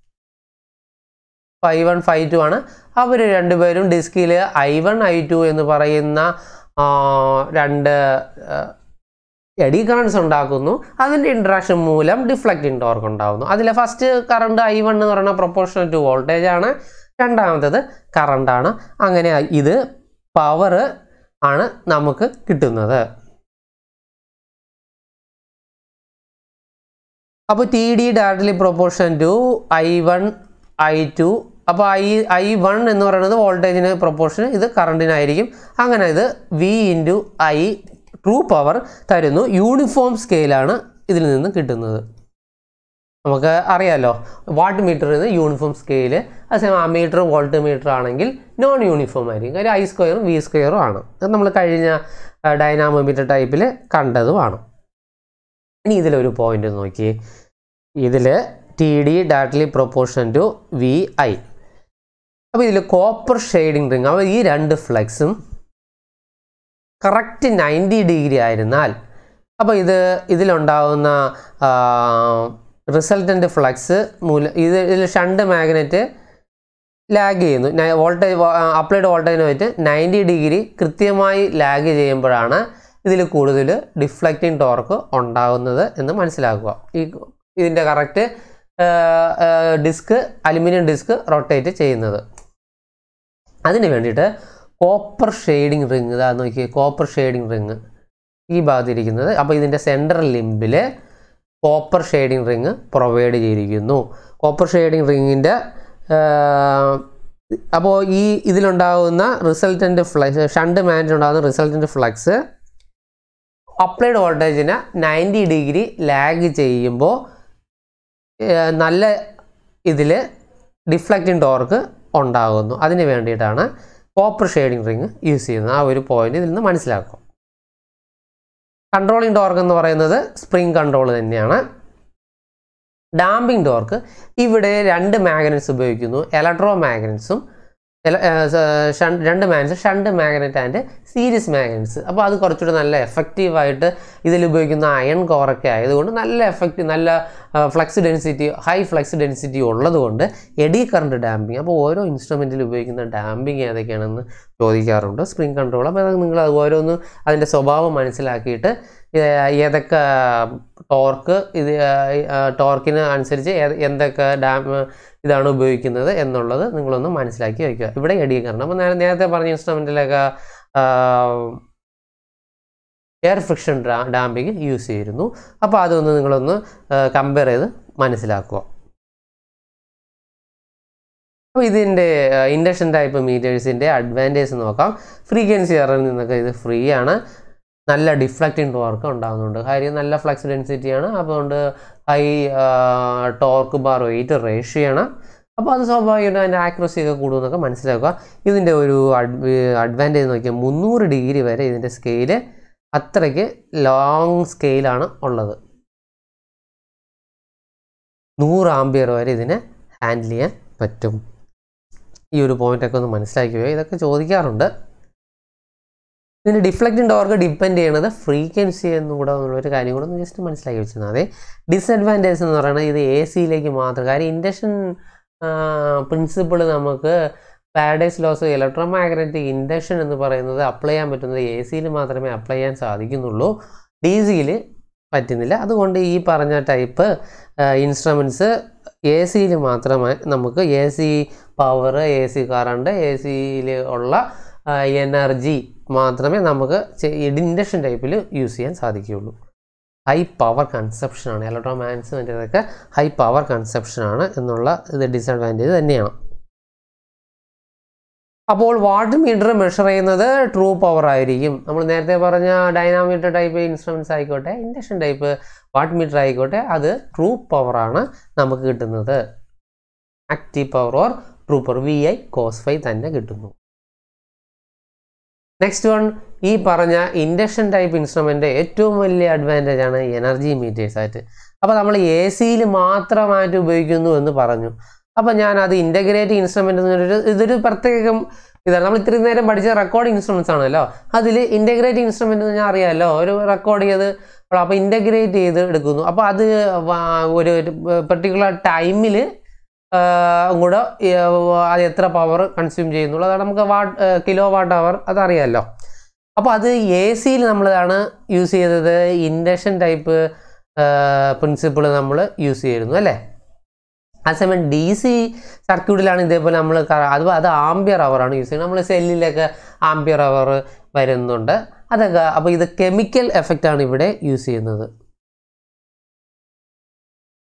ഫൈവ് വൺ ഫൈവ് ടു ആണ് അവർ രണ്ടുപേരും ഡിസ്കിൽ ഐ വൺ ഐ ടു എന്ന് പറയുന്ന രണ്ട് എഡി കറൻസ് ഉണ്ടാക്കുന്നു അതിൻ്റെ ഇൻട്രാക്ഷൻ മൂലം ഡിഫ്ലക്റ്റിംഗ് ടോർക്ക് ഉണ്ടാകുന്നു അതിലെ ഫസ്റ്റ് കറണ്ട് ഐ വൺ എന്ന് പറയുന്ന പ്രൊപ്പോർഷണൽ ടു വോൾട്ടേജ് ആണ് രണ്ടാമത്തത് കറണ്ടാണ് അങ്ങനെ ഇത് പവർ ആണ് നമുക്ക് കിട്ടുന്നത് അപ്പോൾ T D directly proportion to I one I two അപ്പോൾ ഐ ഐ വൺ എന്ന് പറയുന്നത് വോൾട്ടേജിന് പ്രൊപ്പോർഷൻ ഇത് കറണ്ടിനായിരിക്കും അങ്ങനെ ഇത് V into I true power തരുന്നു യൂണിഫോം സ്കെയിലാണ് ഇതിൽ നിന്ന് കിട്ടുന്നത് നമുക്ക് അറിയാമല്ലോ വാട്ട് മീറ്റർ ഇത് യൂണിഫോം സ്കെയില് അതേസമയം അമീറ്റർ വോൾട്ട് മീറ്റർ ആണെങ്കിൽ നോൺ യൂണിഫോം ആയിരിക്കും കാര്യം ഐ സ്ക്വയറും വി സ്ക്വയറും ആണ് അത് നമ്മൾ കഴിഞ്ഞ ഡൈനാമോമീറ്റർ ടൈപ്പിൽ കണ്ടതുമാണ് ഇനി ഇതിലൊരു പോയിന്റ് നോക്കി ഇതിൽ ടി ഡി ഡാറ്റലി പ്രൊപ്പോർഷൻ ടു വി ഐ അപ്പോൾ ഇതിൽ കോപ്പർ ഷെയ്ഡിങ് റിങ് അപ്പോൾ ഈ രണ്ട് ഫ്ലെക്സും കറക്റ്റ് നയൻറ്റി ഡിഗ്രി ആയിരുന്നാൽ അപ്പോൾ ഇത് ഇതിലുണ്ടാകുന്ന റിസൾട്ടൻ്റ് ഫ്ലക്സ് മൂലം ഇത് ഇതിൽ ഷണ്ട് മാഗ്നറ്റ് ലാഗ് ചെയ്യുന്നു വോൾട്ടേജ് അപ്ലൈഡ് വോൾട്ടേജിനുമായിട്ട് നയൻറ്റി ഡിഗ്രി കൃത്യമായി ലാഗ് ചെയ്യുമ്പോഴാണ് ഇതിൽ കൂടുതൽ ഡിഫ്ലക്റ്റിംഗ് ടോർക്ക് ഉണ്ടാകുന്നത് എന്ന് മനസ്സിലാക്കുക ഈ ഇതിൻ്റെ correct disc aluminium disc rotate ചെയ്യുന്നത് അതിന് വേണ്ടിയിട്ട് കോപ്പർ ഷെയ്ഡിങ് റിങ് ഇതാ നോക്കി കോപ്പർ ഷെയ്ഡിങ് റിങ് ഈ ഭാഗത്തിരിക്കുന്നത് അപ്പോൾ ഇതിൻ്റെ സെൻട്രൽ ലിംബിൽ കോപ്പർ ഷെയ്ഡിങ് റിങ് പ്രൊവൈഡ് ചെയ്തിരിക്കുന്നു കോപ്പർ ഷെയ്ഡിങ് റിങ്ങിൻ്റെ അപ്പോൾ ഈ ഇതിലുണ്ടാകുന്ന റിസൾട്ടൻ്റ് ഫ്ലക്സ് ഷണ്ട് മാനേജ് ഉണ്ടാകുന്ന റിസൾട്ടൻ്റ് ഫ്ലക്സ് അപ്ലൈഡ് വോൾട്ടേജിന് നയൻറ്റി ഡിഗ്രി ലാഗ് ചെയ്യുമ്പോൾ നല്ല ഇതിൽ ഡിഫ്ലക്റ്റിംഗ് ടോർക്ക് ഉണ്ടാകുന്നു അതിന് വേണ്ടിയിട്ടാണ് കോപ്പർ ഷെയ്ഡിങ് റിങ് യൂസ് ചെയ്യുന്നത് ആ ഒരു പോയിന്റ് ഇതിൽ നിന്ന് മനസ്സിലാക്കും കൺട്രോളിംഗ് ടോർക്ക് എന്ന് പറയുന്നത് സ്പ്രിംഗ് കൺട്രോൾ തന്നെയാണ് ഡാമ്പിംഗ് ടോർക്ക് ഇവിടെ രണ്ട് മാഗ്നറ്റ്സ് ഉപയോഗിക്കുന്നു ഇലക്ട്രോ മാഗ്നറ്റ്സും രണ്ട് magnets shunt magnet and series magnets അപ്പോൾ അത് കുറച്ചുകൂടി നല്ല എഫക്റ്റീവായിട്ട് ഇതിൽ ഉപയോഗിക്കുന്ന അയൺ കോറൊക്കെ ആയതുകൊണ്ട് നല്ല എഫക്റ്റ് നല്ല flux density high flux density ഉള്ളതുകൊണ്ട് എഡി കറണ്ട് ഡാമ്പിങ് അപ്പോൾ ഓരോ ഇൻസ്ട്രുമെൻറ്റിൽ ഉപയോഗിക്കുന്ന ഡാമ്പിങ് ഏതൊക്കെയാണെന്ന് ചോദിക്കാറുണ്ട് സ്പ്രിംഗ് കൺട്രോൾ അപ്പോൾ അത് നിങ്ങൾ അത് ഓരോന്ന് അതിൻ്റെ സ്വഭാവം മനസ്സിലാക്കിയിട്ട് ഏതൊക്കെ ടോർക്ക് ഇത് ടോർക്കിന് അനുസരിച്ച് എന്തൊക്കെ ഡാം ഇതാണ് ഉപയോഗിക്കുന്നത് എന്നുള്ളത് നിങ്ങളൊന്ന് മനസ്സിലാക്കി വയ്ക്കുക ഇവിടെ എഡി കറണ്ട് അപ്പോൾ ഞാൻ നേരത്തെ പറഞ്ഞ ഇൻസ്ട്രുമെൻറ്റിലൊക്കെ എയർ ഫ്രിക്ഷൻ ഡാമ്പിങ് യൂസ് ചെയ്തിരുന്നു അപ്പോൾ അതൊന്ന് നിങ്ങളൊന്ന് കമ്പയർ ചെയ്ത് മനസ്സിലാക്കുക അപ്പോൾ ഇതിൻ്റെ ഇൻഡക്ഷൻ ടൈപ്പ് മീറ്റേഴ്സിൻ്റെ അഡ്വാൻറ്റേജ് നോക്കാം ഫ്രീക്വൻസി എററിൽ നിന്നൊക്കെ ഇത് ഫ്രീ ആണ് നല്ല ഡിഫ്ലക്റ്റിംഗ് ടോർക്ക് ഉണ്ടാകുന്നുണ്ട് കാര്യം നല്ല ഫ്ലക്സ് ഡെൻസിറ്റിയാണ് അപ്പോൾ അതുകൊണ്ട് ഹൈ ടോർക്ക് ബാർ വെയിറ്റ് റേഷ്യാണ് അപ്പോൾ അത് സ്വാഭാവികമായിട്ടും അതിൻ്റെ ആക്യുറസി ഒക്കെ കൂടുമെന്നൊക്കെ മനസ്സിലാക്കുക ഇതിൻ്റെ ഒരു അഡ്വാൻറ്റേജ് നോക്കിയാൽ മുന്നൂറ് ഡിഗ്രി വരെ ഇതിൻ്റെ സ്കെയില് അത്രയ്ക്ക് ലോങ് സ്കെയിലാണ് ഉള്ളത് നൂറ് ആംബിയർ വരെ ഇതിനെ ഹാൻഡിൽ ചെയ്യാൻ പറ്റും ഈ ഒരു പോയിന്റൊക്കെ ഒന്ന് മനസ്സിലാക്കുക ഇതൊക്കെ ചോദിക്കാറുണ്ട് ഇതിൻ്റെ ഡിഫ്ലക്റ്റിംഗ് ടോർക്ക് ഡിപ്പെൻഡ് ചെയ്യണത് ഫ്രീക്വൻസി എന്നും കൂടെ ഒരു കാര്യം കൂടെ ഒന്ന് ജസ്റ്റ് മനസ്സിലാക്കി വെച്ചാൽ മതി ഡിസഡ്വാൻറ്റേജ് എന്ന് പറയുന്നത് ഇത് എ സിയിലേക്ക് മാത്രം കാര്യം ഇൻഡക്ഷൻ പ്രിൻസിപ്പിൾ നമുക്ക് Faraday's laws electro magnetic induction എന്ന് പറയുന്നത് അപ്ലൈ ചെയ്യാൻ പറ്റുന്നത് എ സിയിൽ മാത്രമേ അപ്ലൈ ചെയ്യാൻ സാധിക്കുന്നുള്ളൂ ഡി സിയിൽ പറ്റുന്നില്ല അതുകൊണ്ട് ഈ പറഞ്ഞ ടൈപ്പ് ഇൻസ്ട്രുമെൻറ്റ്സ് എ സിയിൽ മാത്രമേ നമുക്ക് A C power A C current A സിയിൽ ഉള്ള എനർജി മാത്രമേ നമുക്ക് ഇൻഡക്ഷൻ ടൈപ്പിൽ യൂസ് ചെയ്യാൻ സാധിക്കുകയുള്ളൂ ഹൈ പവർ കൺസെപ്ഷനാണ് ഇലക്ട്രോ മാഗ്നറ്റ്സിൻ്റെതൊക്കെ ഹൈ പവർ കൺസെപ്ഷനാണ് എന്നുള്ള ഇത് ഡിസഡ്വാൻറ്റേജ് തന്നെയാണ് അപ്പോൾ വാട്ട് മീറ്റർ മെഷർ ചെയ്യുന്നത് ട്രൂ പവർ ആയിരിക്കും നമ്മൾ നേരത്തെ പറഞ്ഞ ഡൈനാമീറ്റർ ടൈപ്പ് ഇൻസ്ട്രുമെൻറ്റ്സ് ആയിക്കോട്ടെ ഇൻഡക്ഷൻ ടൈപ്പ് വാട്ട് മീറ്റർ ആയിക്കോട്ടെ അത് ട്രൂ പവറാണ് നമുക്ക് കിട്ടുന്നത് active power or true power V I cos phi തന്നെ കിട്ടുന്നു നെക്സ്റ്റ് വൺ ഈ പറഞ്ഞ ഇൻഡക്ഷൻ ടൈപ്പ് ഇൻസ്ട്രുമെൻ്റ് ഏറ്റവും വലിയ അഡ്വാൻറ്റേജ് ആണ് എനർജി മീറ്റേഴ്സ് ആയിട്ട് അപ്പോൾ നമ്മൾ എ സിയിൽ മാത്രമായിട്ട് ഉപയോഗിക്കുന്നു എന്ന് പറഞ്ഞു അപ്പോൾ ഞാൻ അത് ഇൻ്റഗ്രേറ്റ് ഇൻസ്ട്രുമെൻ്റ് എന്നൊരു ഇതൊരു പ്രത്യേകം ഇതാണ് നമ്മൾ ഇത്രയും നേരം പഠിച്ച റെക്കോർഡിംഗ് ഇൻസ്ട്രുമെൻറ്റ്സ് ആണല്ലോ അതിൽ ഇൻ്റഗ്രേറ്റ് ഇൻസ്ട്രുമെൻ്റ് എന്ന് ഞാൻ അറിയാമല്ലോ ഒരു റെക്കോർഡ് ചെയ്ത് അപ്പോൾ ഇൻ്റഗ്രേറ്റ് ചെയ്ത് എടുക്കുന്നു അപ്പോൾ അത് ഒരു പെർട്ടിക്കുലർ ടൈമിൽ കൂടെ അത് എത്ര പവർ കൺസ്യൂം ചെയ്യുന്നുള്ളൂ അതാണ് നമുക്ക് വാട്ട് കിലോ വാട്ട് അവർ അതറിയാമല്ലോ അപ്പോൾ അത് എ സിയിൽ നമ്മളാണ് യൂസ് ചെയ്തത് ഇൻഡക്ഷൻ ടൈപ്പ് പ്രിൻസിപ്പിൾ നമ്മൾ യൂസ് ചെയ്തിരുന്നു അല്ലേ അതേസമയം ഡി സി സർക്യൂട്ടിലാണ് ഇതേപോലെ നമ്മൾ അത് അത് ആംബിയർ അവറാണ് യൂസ് ചെയ്യുന്നത് നമ്മൾ സെല്ലിലൊക്കെ ആംബിയർ അവർ വരുന്നുണ്ട് അതൊക്കെ അപ്പോൾ ഇത് കെമിക്കൽ എഫക്റ്റ് ആണ് ഇവിടെ യൂസ് ചെയ്യുന്നത്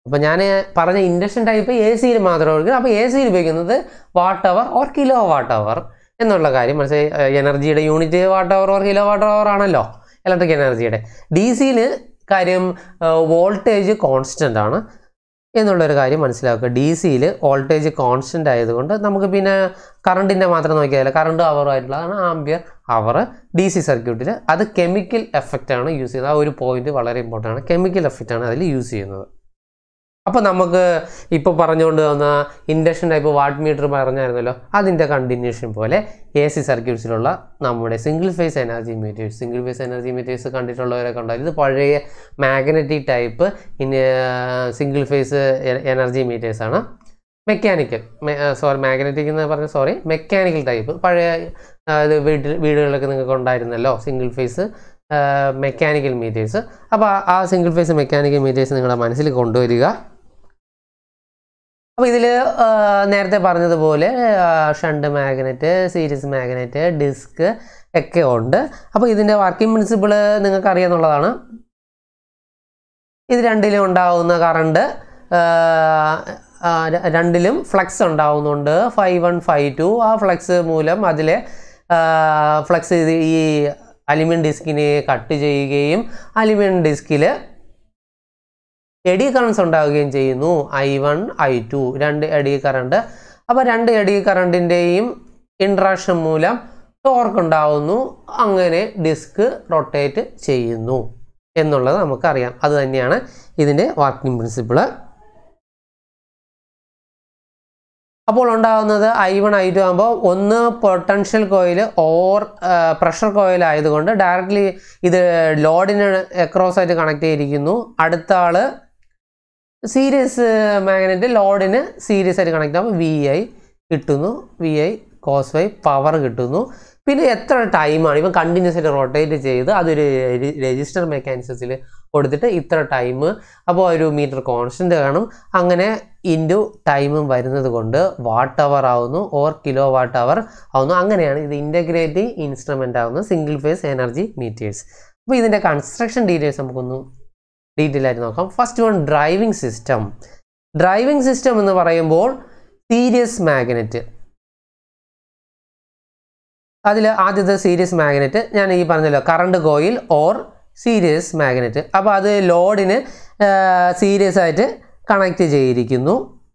അപ്പോൾ ഞാൻ പറഞ്ഞ ഇൻഡക്ഷൻ ടൈപ്പ് എ സിയിൽ മാത്രമേ ഉള്ളൂ അപ്പോൾ എ സിയിൽ ഉപയോഗിക്കുന്നത് watt hour or kilowatt hour എന്നുള്ള കാര്യം മനസ്സിലായി എനർജിയുടെ unit watt hour or kilowatt hour ആണല്ലോ ഇലക്ട്രിക് എനർജിയുടെ ഡി സിയിൽ കാര്യം വോൾട്ടേജ് കോൺസ്റ്റൻ്റ് ആണ് എന്നുള്ളൊരു കാര്യം മനസ്സിലാക്കുക ഡി സിയിൽ വോൾട്ടേജ് കോൺസ്റ്റൻ്റ് ആയതുകൊണ്ട് നമുക്ക് പിന്നെ കറണ്ടിൻ്റെ മാത്രം നോക്കിയാൽ കറണ്ട് അവർ ആയിട്ടുള്ളതാണ് ആംബിയർ അവർ ഡി സി സർക്യൂട്ടിൽ അത് കെമിക്കൽ എഫക്റ്റ് ആണ് യൂസ് ചെയ്യുന്നത് ആ ഒരു പോയിന്റ് വളരെ ഇമ്പോർട്ടൻ്റ് ആണ് കെമിക്കൽ എഫക്റ്റ് ആണ് അതിൽ യൂസ് ചെയ്യുന്നത് അപ്പോൾ നമുക്ക് ഇപ്പോൾ പറഞ്ഞുകൊണ്ട് വന്ന ഇൻഡക്ഷൻ ടൈപ്പ് വാട്ട് മീറ്റർ പറഞ്ഞായിരുന്നല്ലോ അതിൻ്റെ കണ്ടിന്യൂഷൻ പോലെ എ സി സർക്യൂട്ട്സിലുള്ള നമ്മുടെ single phase energy meters single phase energy meters കണ്ടിട്ടുള്ളവരൊക്കെ ഉണ്ടാവും ഇത് പഴയ magnetic type in single phase energy meters ആണ് മെക്കാനിക്കൽ സോറി മാഗ്നറ്റിക് എന്ന് പറഞ്ഞ സോറി മെക്കാനിക്കൽ ടൈപ്പ് പഴയ ആ, ഇത് വീട്ടിൽ വീടുകളിലൊക്കെ നിങ്ങൾക്ക് ഉണ്ടായിരുന്നല്ലോ സിംഗിൾ ഫേസ് മെക്കാനിക്കൽ മീറ്റേഴ്സ് അപ്പോൾ ആ സിംഗിൾ ഫേസ് മെക്കാനിക്കൽ മീറ്റേഴ്സ് നിങ്ങളുടെ മനസ്സിൽ കൊണ്ടുവരിക അപ്പോൾ ഇതിൽ നേരത്തെ പറഞ്ഞതുപോലെ shunt magnet series magnet disc ഒക്കെ ഉണ്ട് അപ്പോൾ ഇതിൻ്റെ വർക്കിംഗ് പ്രിൻസിപ്പിൾ നിങ്ങൾക്ക് അറിയാമെന്നുള്ളതാണ് ഇത് രണ്ടിലും ഉണ്ടാവുന്ന കറണ്ട് രണ്ടിലും ഫ്ലക്സ് ഉണ്ടാവുന്നുണ്ട് ഫൈവ് വൺ ഫൈവ് ടു ആ ഫ്ലക്സ് മൂലം അതിലെ ഫ്ലക്സ് ഇത് ഈ അലുമിനിയം ഡിസ്കിനെ കട്ട് ചെയ്യുകയും അലുമിനിയം ഡിസ്കിൽ എഡി കറണ്ട്സ് ഉണ്ടാവുകയും ചെയ്യുന്നു ഐ വൺ ഐ ടു രണ്ട് എഡി കറണ്ട് അപ്പോൾ രണ്ട് എഡി കറണ്ടിൻ്റെയും ഇൻട്രാക്ഷൻ മൂലം ടോർക്ക് ഉണ്ടാവുന്നു അങ്ങനെ ഡിസ്ക് റൊട്ടേറ്റ് ചെയ്യുന്നു എന്നുള്ളത് നമുക്കറിയാം അത് തന്നെയാണ് ഇതിൻ്റെ വർക്കിംഗ് പ്രിൻസിപ്പിൾ അപ്പോൾ ഉണ്ടാകുന്നത് ഐ വൺ ഐ ടു ആകുമ്പോൾ ഒന്ന് potential coil or pressure coil ആയതുകൊണ്ട് ഡയറക്റ്റ്ലി ഇത് ലോഡിന് അക്രോസ് ആയിട്ട് കണക്ട് ചെയ്തിരിക്കുന്നു അടുത്ത ആള് സീരീസ് മാഗ്നറ്റ് ലോഡിന് സീരീസ് ആയിട്ട് കണക്ട് ആകുമ്പോൾ വി ഐ കിട്ടുന്നു V I cos phi power കിട്ടുന്നു പിന്നെ എത്ര ടൈമാണ് ഇവൻ കണ്ടിന്യൂസ് ആയിട്ട് റൊട്ടേറ്റ് ചെയ്ത് അതൊരു രജിസ്റ്റർ മെക്കാനിസത്തിൽ കൊടുത്തിട്ട് ഇത്ര ടൈം അപ്പോൾ ഒരു മീറ്റർ കോൺസ്റ്റൻ്റ് കാണും അങ്ങനെ ഇൻറ്റു ടൈമും വരുന്നത് കൊണ്ട് വാട്ട് അവർ ആവുന്നു ഓർ കിലോ വാട്ട് അവർ ആവുന്നു അങ്ങനെയാണ് ഇത് ഇൻ്റഗ്രേറ്റിംഗ് ഇൻസ്ട്രുമെൻ്റ് ആവുന്നത് സിംഗിൾ ഫേസ് എനർജി മീറ്റേഴ്സ് അപ്പോൾ ഇതിൻ്റെ കൺസ്ട്രക്ഷൻ ഡീറ്റെയിൽസ് നമുക്കൊന്ന് ഡീറ്റെയിൽ ആയിട്ട് നോക്കാം first one driving system driving system എന്ന് പറയുമ്പോൾ സീരിയസ് മാഗ്നറ്റ് അതിൽ ആദ്യത്തെ സീരിയസ് മാഗ്നറ്റ് ഞാൻ ഈ പറഞ്ഞല്ലോ current coil or series magnet അപ്പോൾ അത് ലോഡിന് സീരിയസ് ആയിട്ട് കണക്ട് ചെയ്തിരിക്കുന്നു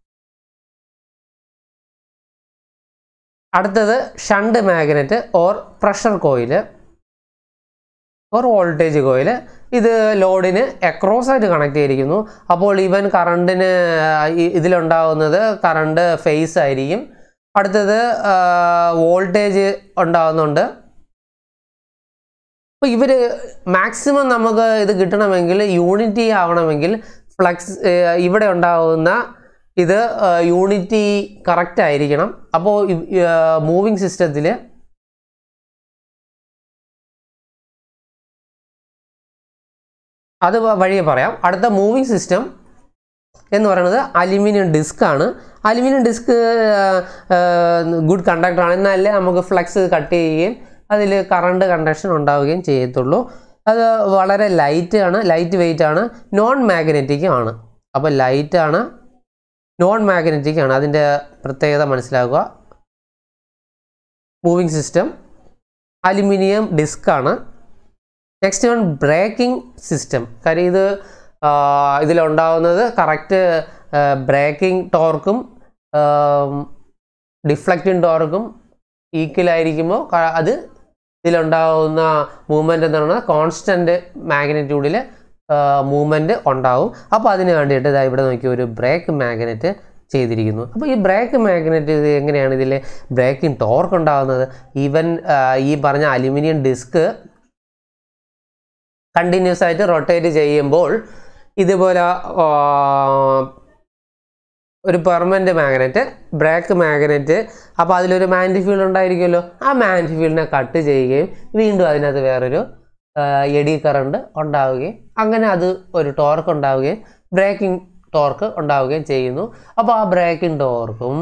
അടുത്തത് shunt magnet or pressure coil or voltage coil ഇത് ലോഡിന് അക്രോസ് ആയിട്ട് കണക്ട് ചെയ്തിരിക്കുന്നു അപ്പോൾ ഇവൻ കറണ്ടിന് ഇതിലുണ്ടാവുന്നത് കറണ്ട് ഫേസ് ആയിരിക്കും അടുത്തത് വോൾട്ടേജ് ഉണ്ടാകുന്നുണ്ട് അപ്പോൾ ഇവർ മാക്സിമം നമുക്ക് ഇത് കിട്ടണമെങ്കിൽ യൂണിറ്റി ആവണമെങ്കിൽ ഫ്ലക്സ് ഇവിടെ ഉണ്ടാകുന്ന ഇത് യൂണിറ്റി കറക്റ്റ് ആയിരിക്കണം അപ്പോൾ മൂവിങ് സിസ്റ്റത്തിൽ അത് വഴിയെ പറയാം അടുത്ത മൂവിങ് സിസ്റ്റം എന്ന് പറയുന്നത് അലുമിനിയം ഡിസ്ക് ആണ് അലുമിനിയം ഡിസ്ക് ഗുഡ് കണ്ടക്ടറാണ് എന്നാലേ നമുക്ക് ഫ്ലക്സ് കട്ട് ചെയ്യുകയും അതിൽ കറണ്ട് കണ്ടക്ഷൻ ഉണ്ടാവുകയും ചെയ്യത്തുള്ളൂ അത് വളരെ ലൈറ്റ് ആണ് ലൈറ്റ് വെയിറ്റ് ആണ് നോൺ മാഗ്നറ്റിക് ആണ് അപ്പോൾ ലൈറ്റ് ആണ് നോൺ മാഗ്നറ്റിക് ആണ് അതിൻ്റെ പ്രത്യേകത മനസ്സിലാക്കുക മൂവിങ് സിസ്റ്റം അലുമിനിയം ഡിസ്ക് ആണ് നെക്സ്റ്റ് വൺ ബ്രേക്കിംഗ് സിസ്റ്റം കാര്യം ഇത് ഇതിലുണ്ടാവുന്നത് കറക്റ്റ് ബ്രേക്കിംഗ് ടോർക്കും ഡിഫ്ലക്റ്റിംഗ് ടോർക്കും ഈക്വൽ ആയിരിക്കുമ്പോൾ അത് ഇതിലുണ്ടാവുന്ന മൂവ്മെൻ്റ് എന്ന് പറയുന്നത് കോൺസ്റ്റൻറ്റ് മാഗ്നറ്റ്യൂഡിൽ മൂവ്മെൻറ്റ് ഉണ്ടാവും അപ്പോൾ അതിന് വേണ്ടിയിട്ട് ഇതാ ഇവിടെ നോക്കി ഒരു ബ്രേക്ക് മാഗ്നറ്റ് ചെയ്തിരിക്കുന്നു അപ്പോൾ ഈ ബ്രേക്ക് മാഗ്നറ്റ് ഇത് എങ്ങനെയാണ് ഇതിൽ ബ്രേക്കിംഗ് ടോർക്ക് ഉണ്ടാകുന്നത് ഈവൻ ഈ പറഞ്ഞ അലുമിനിയം ഡിസ്ക് കണ്ടിന്യൂസ് ആയിട്ട് റൊട്ടേറ്റ് ചെയ്യുമ്പോൾ ഇതുപോലെ ഒരു പെർമനൻ്റ് മാഗ്നറ്റ് ബ്രേക്ക് മാഗ്നറ്റ് അപ്പോൾ അതിലൊരു മാൻറ്റി ഫീൽഡ് ഉണ്ടായിരിക്കുമല്ലോ ആ മാൻറ്റി ഫീൽഡിനെ കട്ട് ചെയ്യുകയും വീണ്ടും അതിനകത്ത് വേറൊരു എഡി കറണ്ട് ഉണ്ടാവുകയും അങ്ങനെ അത് ഒരു ടോർക്ക് ഉണ്ടാവുകയും ബ്രേക്കിംഗ് ടോർക്ക് ഉണ്ടാവുകയും ചെയ്യുന്നു അപ്പോൾ ആ ബ്രേക്കിംഗ് ടോർക്കും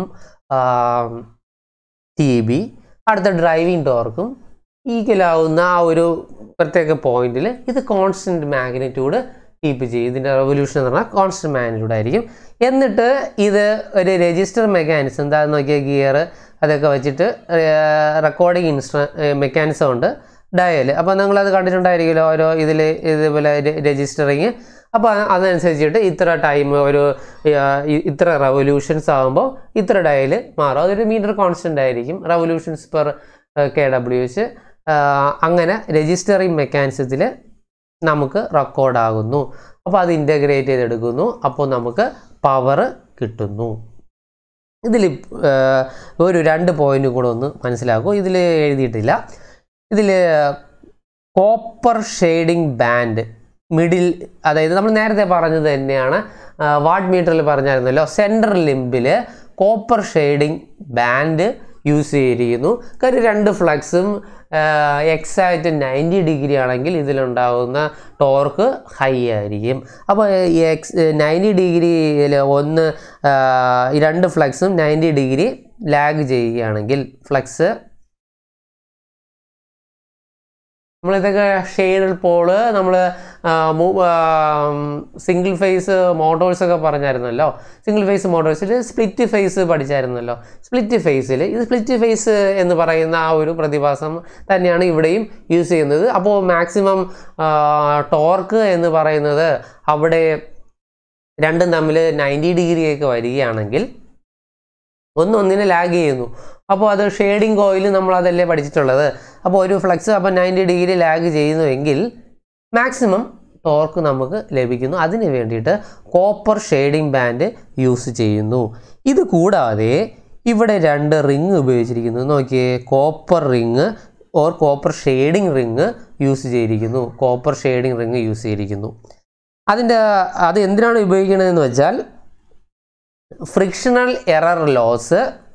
ടി ബി അടുത്ത ഡ്രൈവിംഗ് ടോർക്കും ഈക്വലാവുന്ന ആ ഒരു പ്രത്യേക പോയിന്റിൽ ഇത് കോൺസ്റ്റൻറ്റ് മാഗ്നിറ്റ്യൂഡ് കീപ്പ് ചെയ്യും ഇതിൻ്റെ റെവല്യൂഷൻ എന്ന് പറഞ്ഞാൽ കോൺസ്റ്റന്റ് മാനിലൂടെ ആയിരിക്കും എന്നിട്ട് ഇത് ഒരു രജിസ്റ്റർ മെക്കാനിസം എന്താണെന്ന് നോക്കിയാൽ ഗിയർ അതൊക്കെ വെച്ചിട്ട് റെക്കോർഡിംഗ് ഇൻസ്ട്ര മെക്കാനിസം ഉണ്ട് ഡയൽ അപ്പോൾ നിങ്ങളത് കണ്ടിട്ടുണ്ടായിരിക്കുമല്ലോ ഓരോ ഇതിൽ ഇതുപോലെ രജിസ്റ്ററിങ് അപ്പോൾ അതനുസരിച്ചിട്ട് ഇത്ര ടൈം ഒരു ആ, ഇ- ഇത്ര റെവല്യൂഷൻസ് ആകുമ്പോൾ ഇത്ര ഡയൽ മാറും അതൊരു മീറ്റർ കോൺസ്റ്റൻ്റ് ആയിരിക്കും revolutions per K W H അങ്ങനെ രജിസ്റ്ററിങ് മെക്കാനിസത്തിൽ നമുക്ക് റെക്കോർഡാകുന്നു അപ്പോൾ അത് ഇൻ്റഗ്രേറ്റ് ചെയ്തെടുക്കുന്നു അപ്പോൾ നമുക്ക് പവർ കിട്ടുന്നു ഇതിൽ ഒരു രണ്ട് പോയിന്റ് കൂടെ ഒന്ന് മനസ്സിലാക്കൂ ഇതിൽ എഴുതിയിട്ടില്ല ഇതിൽ കോപ്പർ ഷെയ്ഡിങ് ബാൻഡ് മിഡിൽ അതായത് നമ്മൾ നേരത്തെ പറഞ്ഞത് തന്നെയാണ് വാട്ട് മീറ്ററിൽ പറഞ്ഞായിരുന്നല്ലോ സെൻട്രൽ ലിംബിൽ കോപ്പർ ഷെയ്ഡിങ് ബാൻഡ് യൂസ് ചെയ്തിരിക്കുന്നു കാര്യം രണ്ട് ഫ്ലക്സും എക്സാക്റ്റ് നയൻറ്റി ഡിഗ്രി ആണെങ്കിൽ ഇതിലുണ്ടാകുന്ന ടോർക്ക് ഹൈ ആയിരിക്കും അപ്പോൾ ഈ എക്സ് നയൻറ്റി ഡിഗ്രിയിൽ ഒന്ന് ആ, ഈ രണ്ട് ഫ്ലക്സും നയൻറ്റി ഡിഗ്രി ലാഗ് ചെയ്യുകയാണെങ്കിൽ ഫ്ലക്സ് നമ്മളിതൊക്കെ ഷെയ്ഡ് പോള് നമ്മൾ സിംഗിൾ ഫേസ് മോട്ടോഴ്സ് ഒക്കെ പറഞ്ഞായിരുന്നല്ലോ സിംഗിൾ ഫേസ് മോട്ടോഴ്സിൽ സ്പ്ലിറ്റ് ഫേസ് പഠിച്ചായിരുന്നല്ലോ സ്പ്ലിറ്റ് ഫേസിൽ ഇത് സ്പ്ലിറ്റ് ഫേസ് എന്ന് പറയുന്ന ആ ഒരു പ്രതിഭാസം തന്നെയാണ് ഇവിടെയും യൂസ് ചെയ്യുന്നത് അപ്പോൾ മാക്സിമം ടോർക്ക് എന്ന് പറയുന്നത് അവിടെ രണ്ടും തമ്മിൽ നയൻറ്റി ഡിഗ്രിയൊക്കെ വരികയാണെങ്കിൽ ഒന്ന് ഒന്നിനെ ലാഗ് ചെയ്യുന്നു അപ്പോൾ അത് ഷെയ്ഡിങ് കോയിൽ നമ്മൾ അതല്ലേ പഠിച്ചിട്ടുള്ളത് അപ്പോൾ ഒരു ഫ്ലക്സ് അപ്പോൾ നയൻറ്റി ഡിഗ്രി ലാഗ് ചെയ്യുന്നുവെങ്കിൽ മാക്സിമം ടോർക്ക് നമുക്ക് ലഭിക്കുന്നു അതിന് വേണ്ടിയിട്ട് കോപ്പർ ഷെയ്ഡിങ് ബാൻഡ് യൂസ് ചെയ്യുന്നു ഇത് കൂടാതെ ഇവിടെ രണ്ട് റിങ് ഉപയോഗിച്ചിരിക്കുന്നു നോക്കിയേ copper ring or copper shading ring use ചെയ്തിരിക്കുന്നു കോപ്പർ ഷെയ്ഡിങ് റിങ് യൂസ് ചെയ്തിരിക്കുന്നു അതിൻ്റെ അത് എന്തിനാണ് ഉപയോഗിക്കണതെന്ന് വെച്ചാൽ frictional error loss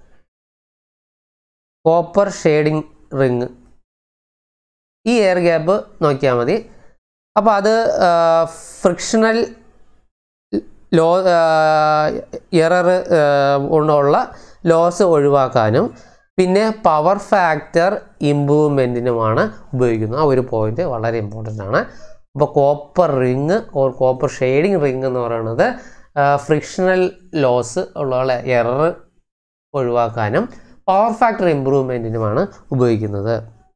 copper shading ring ഈ എയർ ഗ്യാപ്പ് നോക്കിയാൽ മതി അപ്പോൾ അത് ഫ്രിക്ഷണൽ ലോ എറർ കൊണ്ടുള്ള ലോസ് ഒഴിവാക്കാനും പിന്നെ പവർ ഫാക്ടർ ഇമ്പ്രൂവ്മെൻറ്റിനുമാണ് ഉപയോഗിക്കുന്നത് ആ ഒരു പോയിന്റ് വളരെ ഇമ്പോർട്ടൻ്റ് ആണ് അപ്പോൾ copper ring or copper shading ring എന്ന് പറയുന്നത് ഫ്രിക്ഷണൽ ലോസ് ഉള്ള എറർ ഒഴിവാക്കാനും പവർ ഫാക്ടർ ഇമ്പ്രൂവ്മെൻറ്റിനുമാണ് ഉപയോഗിക്കുന്നത്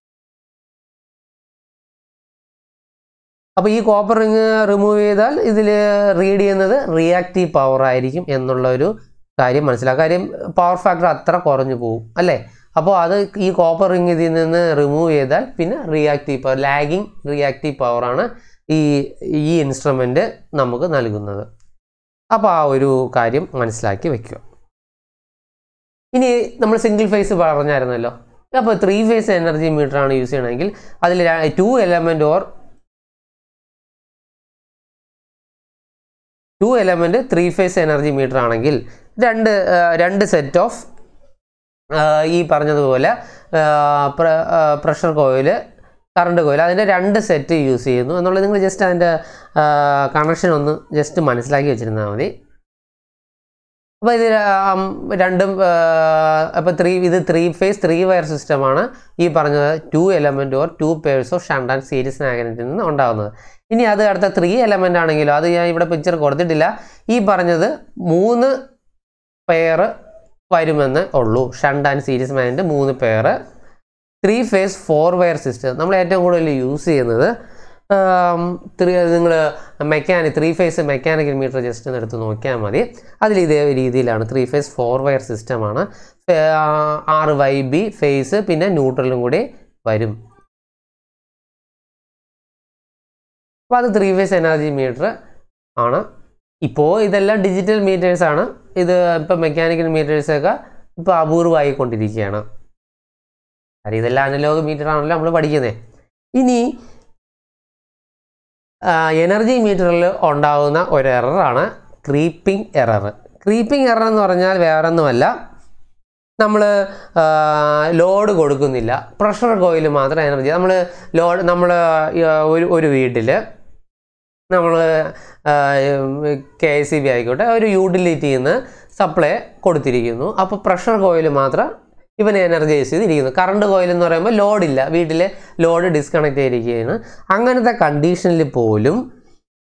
അപ്പോൾ ഈ കോപ്പർ റിങ് റിമൂവ് ചെയ്താൽ ഇതിൽ റീഡ് ചെയ്യുന്നത് റിയാക്റ്റീവ് പവർ ആയിരിക്കും എന്നുള്ള ഒരു കാര്യം മനസ്സിലാക്കുക കാര്യം പവർ ഫാക്ടർ അത്ര കുറഞ്ഞു പോകും അല്ലേ അപ്പോൾ അത് ഈ കോപ്പർ റിങ് ഇതിൽ നിന്ന് റിമൂവ് ചെയ്താൽ പിന്നെ റിയാക്റ്റീവ് പവർ ലാഗിങ് റിയാക്റ്റീവ് പവറാണ് ഈ ഈ ഇൻസ്ട്രുമെൻ്റ് നമുക്ക് നൽകുന്നത് അപ്പോൾ ആ ഒരു കാര്യം മനസ്സിലാക്കി വെക്കുക ഇനി നമ്മൾ സിംഗിൾ ഫേസ് പറഞ്ഞായിരുന്നല്ലോ അപ്പോൾ ത്രീ ഫേസ് എനർജി മീറ്റർ ആണ് യൂസ് ചെയ്യണമെങ്കിൽ അതിൽ two element or two element three phase energy meter ആണെങ്കിൽ രണ്ട് ആ, രണ്ട് സെറ്റ് ഓഫ് ഈ പറഞ്ഞതുപോലെ പ്രഷർ കോയിൽ കറണ്ട് കോയിൽ അതിൻ്റെ രണ്ട് സെറ്റ് യൂസ് ചെയ്യുന്നു എന്നുള്ളത് നിങ്ങൾ ജസ്റ്റ് അതിൻ്റെ കണക്ഷൻ ഒന്ന് ജസ്റ്റ് മനസ്സിലാക്കി വെച്ചിരുന്നാൽ മതി അപ്പോൾ ഇത് ആം, രണ്ടും അപ്പോൾ ത്രീ ഇത് ത്രീ ഫേസ് ത്രീ വയർ സിസ്റ്റമാണ് ഈ പറഞ്ഞത് two element or two pairs of shunt and series മാഗ്നറ്റിൽ നിന്ന് ഉണ്ടാകുന്നത് ഇനി അത് അടുത്ത ത്രീ എലമെൻ്റ് ആണെങ്കിലോ അത് ഞാൻ ഇവിടെ പിക്ചർ കൊടുത്തിട്ടില്ല ഈ പറഞ്ഞത് മൂന്ന് പെയർ വരുമെന്ന് ഉള്ളൂ ഷണ്ട് ആൻഡ് സീരീസ് മാഗ്നറ്റ് മൂന്ന് pair three phase four wire system നമ്മൾ ഏറ്റവും കൂടുതൽ യൂസ് ചെയ്യുന്നത് ത്രീ നിങ്ങൾ mechanic three phase mechanical meter just ഒന്ന് എടുത്ത് നോക്കിയാൽ മതി അതിൽ ഇതേ രീതിയിലാണ് ത്രീ ഫേസ് ഫോർ വയർ സിസ്റ്റമാണ് ആറ് വൈ ബി ഫേസ് പിന്നെ ന്യൂട്രലും കൂടി വരും അപ്പോൾ അത് ത്രീ ഫേസ് എനർജി മീറ്റർ ആണ് ഇപ്പോൾ ഇതെല്ലാം ഡിജിറ്റൽ മീറ്റേഴ്സ് ആണ് ഇത് ഇപ്പോൾ മെക്കാനിക്കൽ മീറ്റേഴ്സൊക്കെ ഇപ്പോൾ അപൂർവമായിക്കൊണ്ടിരിക്കുകയാണ് കാര്യം ഇതെല്ലാം അനലോഗ് മീറ്റർ ആണല്ലോ നമ്മൾ പഠിക്കുന്നത് ഇനി എനർജി മീറ്ററിൽ ഉണ്ടാകുന്ന ഒരു എററാണ് ക്രീപ്പിംഗ് എറർ ക്രീപ്പിംഗ് എറർ എന്ന് പറഞ്ഞാൽ വേറൊന്നുമല്ല നമ്മൾ ലോഡ് കൊടുക്കുന്നില്ല പ്രഷർ കോയിൽ മാത്രം എനർജി നമ്മൾ ലോഡ് നമ്മൾ ഒരു ഒരു വീട്ടിൽ നമ്മൾ കെ എസ് സി ബി ആയിക്കോട്ടെ ഒരു യൂട്ടിലിറ്റിയിൽ നിന്ന് സപ്ലൈ കൊടുത്തിരിക്കുന്നു അപ്പോൾ പ്രഷർ കോയിൽ മാത്രം ഇവൻ എനർജൈസ് ചെയ്തിരിക്കുന്നു കറണ്ട് കോയിൽ എന്ന് പറയുമ്പോൾ ലോഡില്ല വീട്ടിലെ ലോഡ് ഡിസ്കണക്ട് ചെയ്തിരിക്കുകയാണ് അങ്ങനത്തെ കണ്ടീഷനിൽ പോലും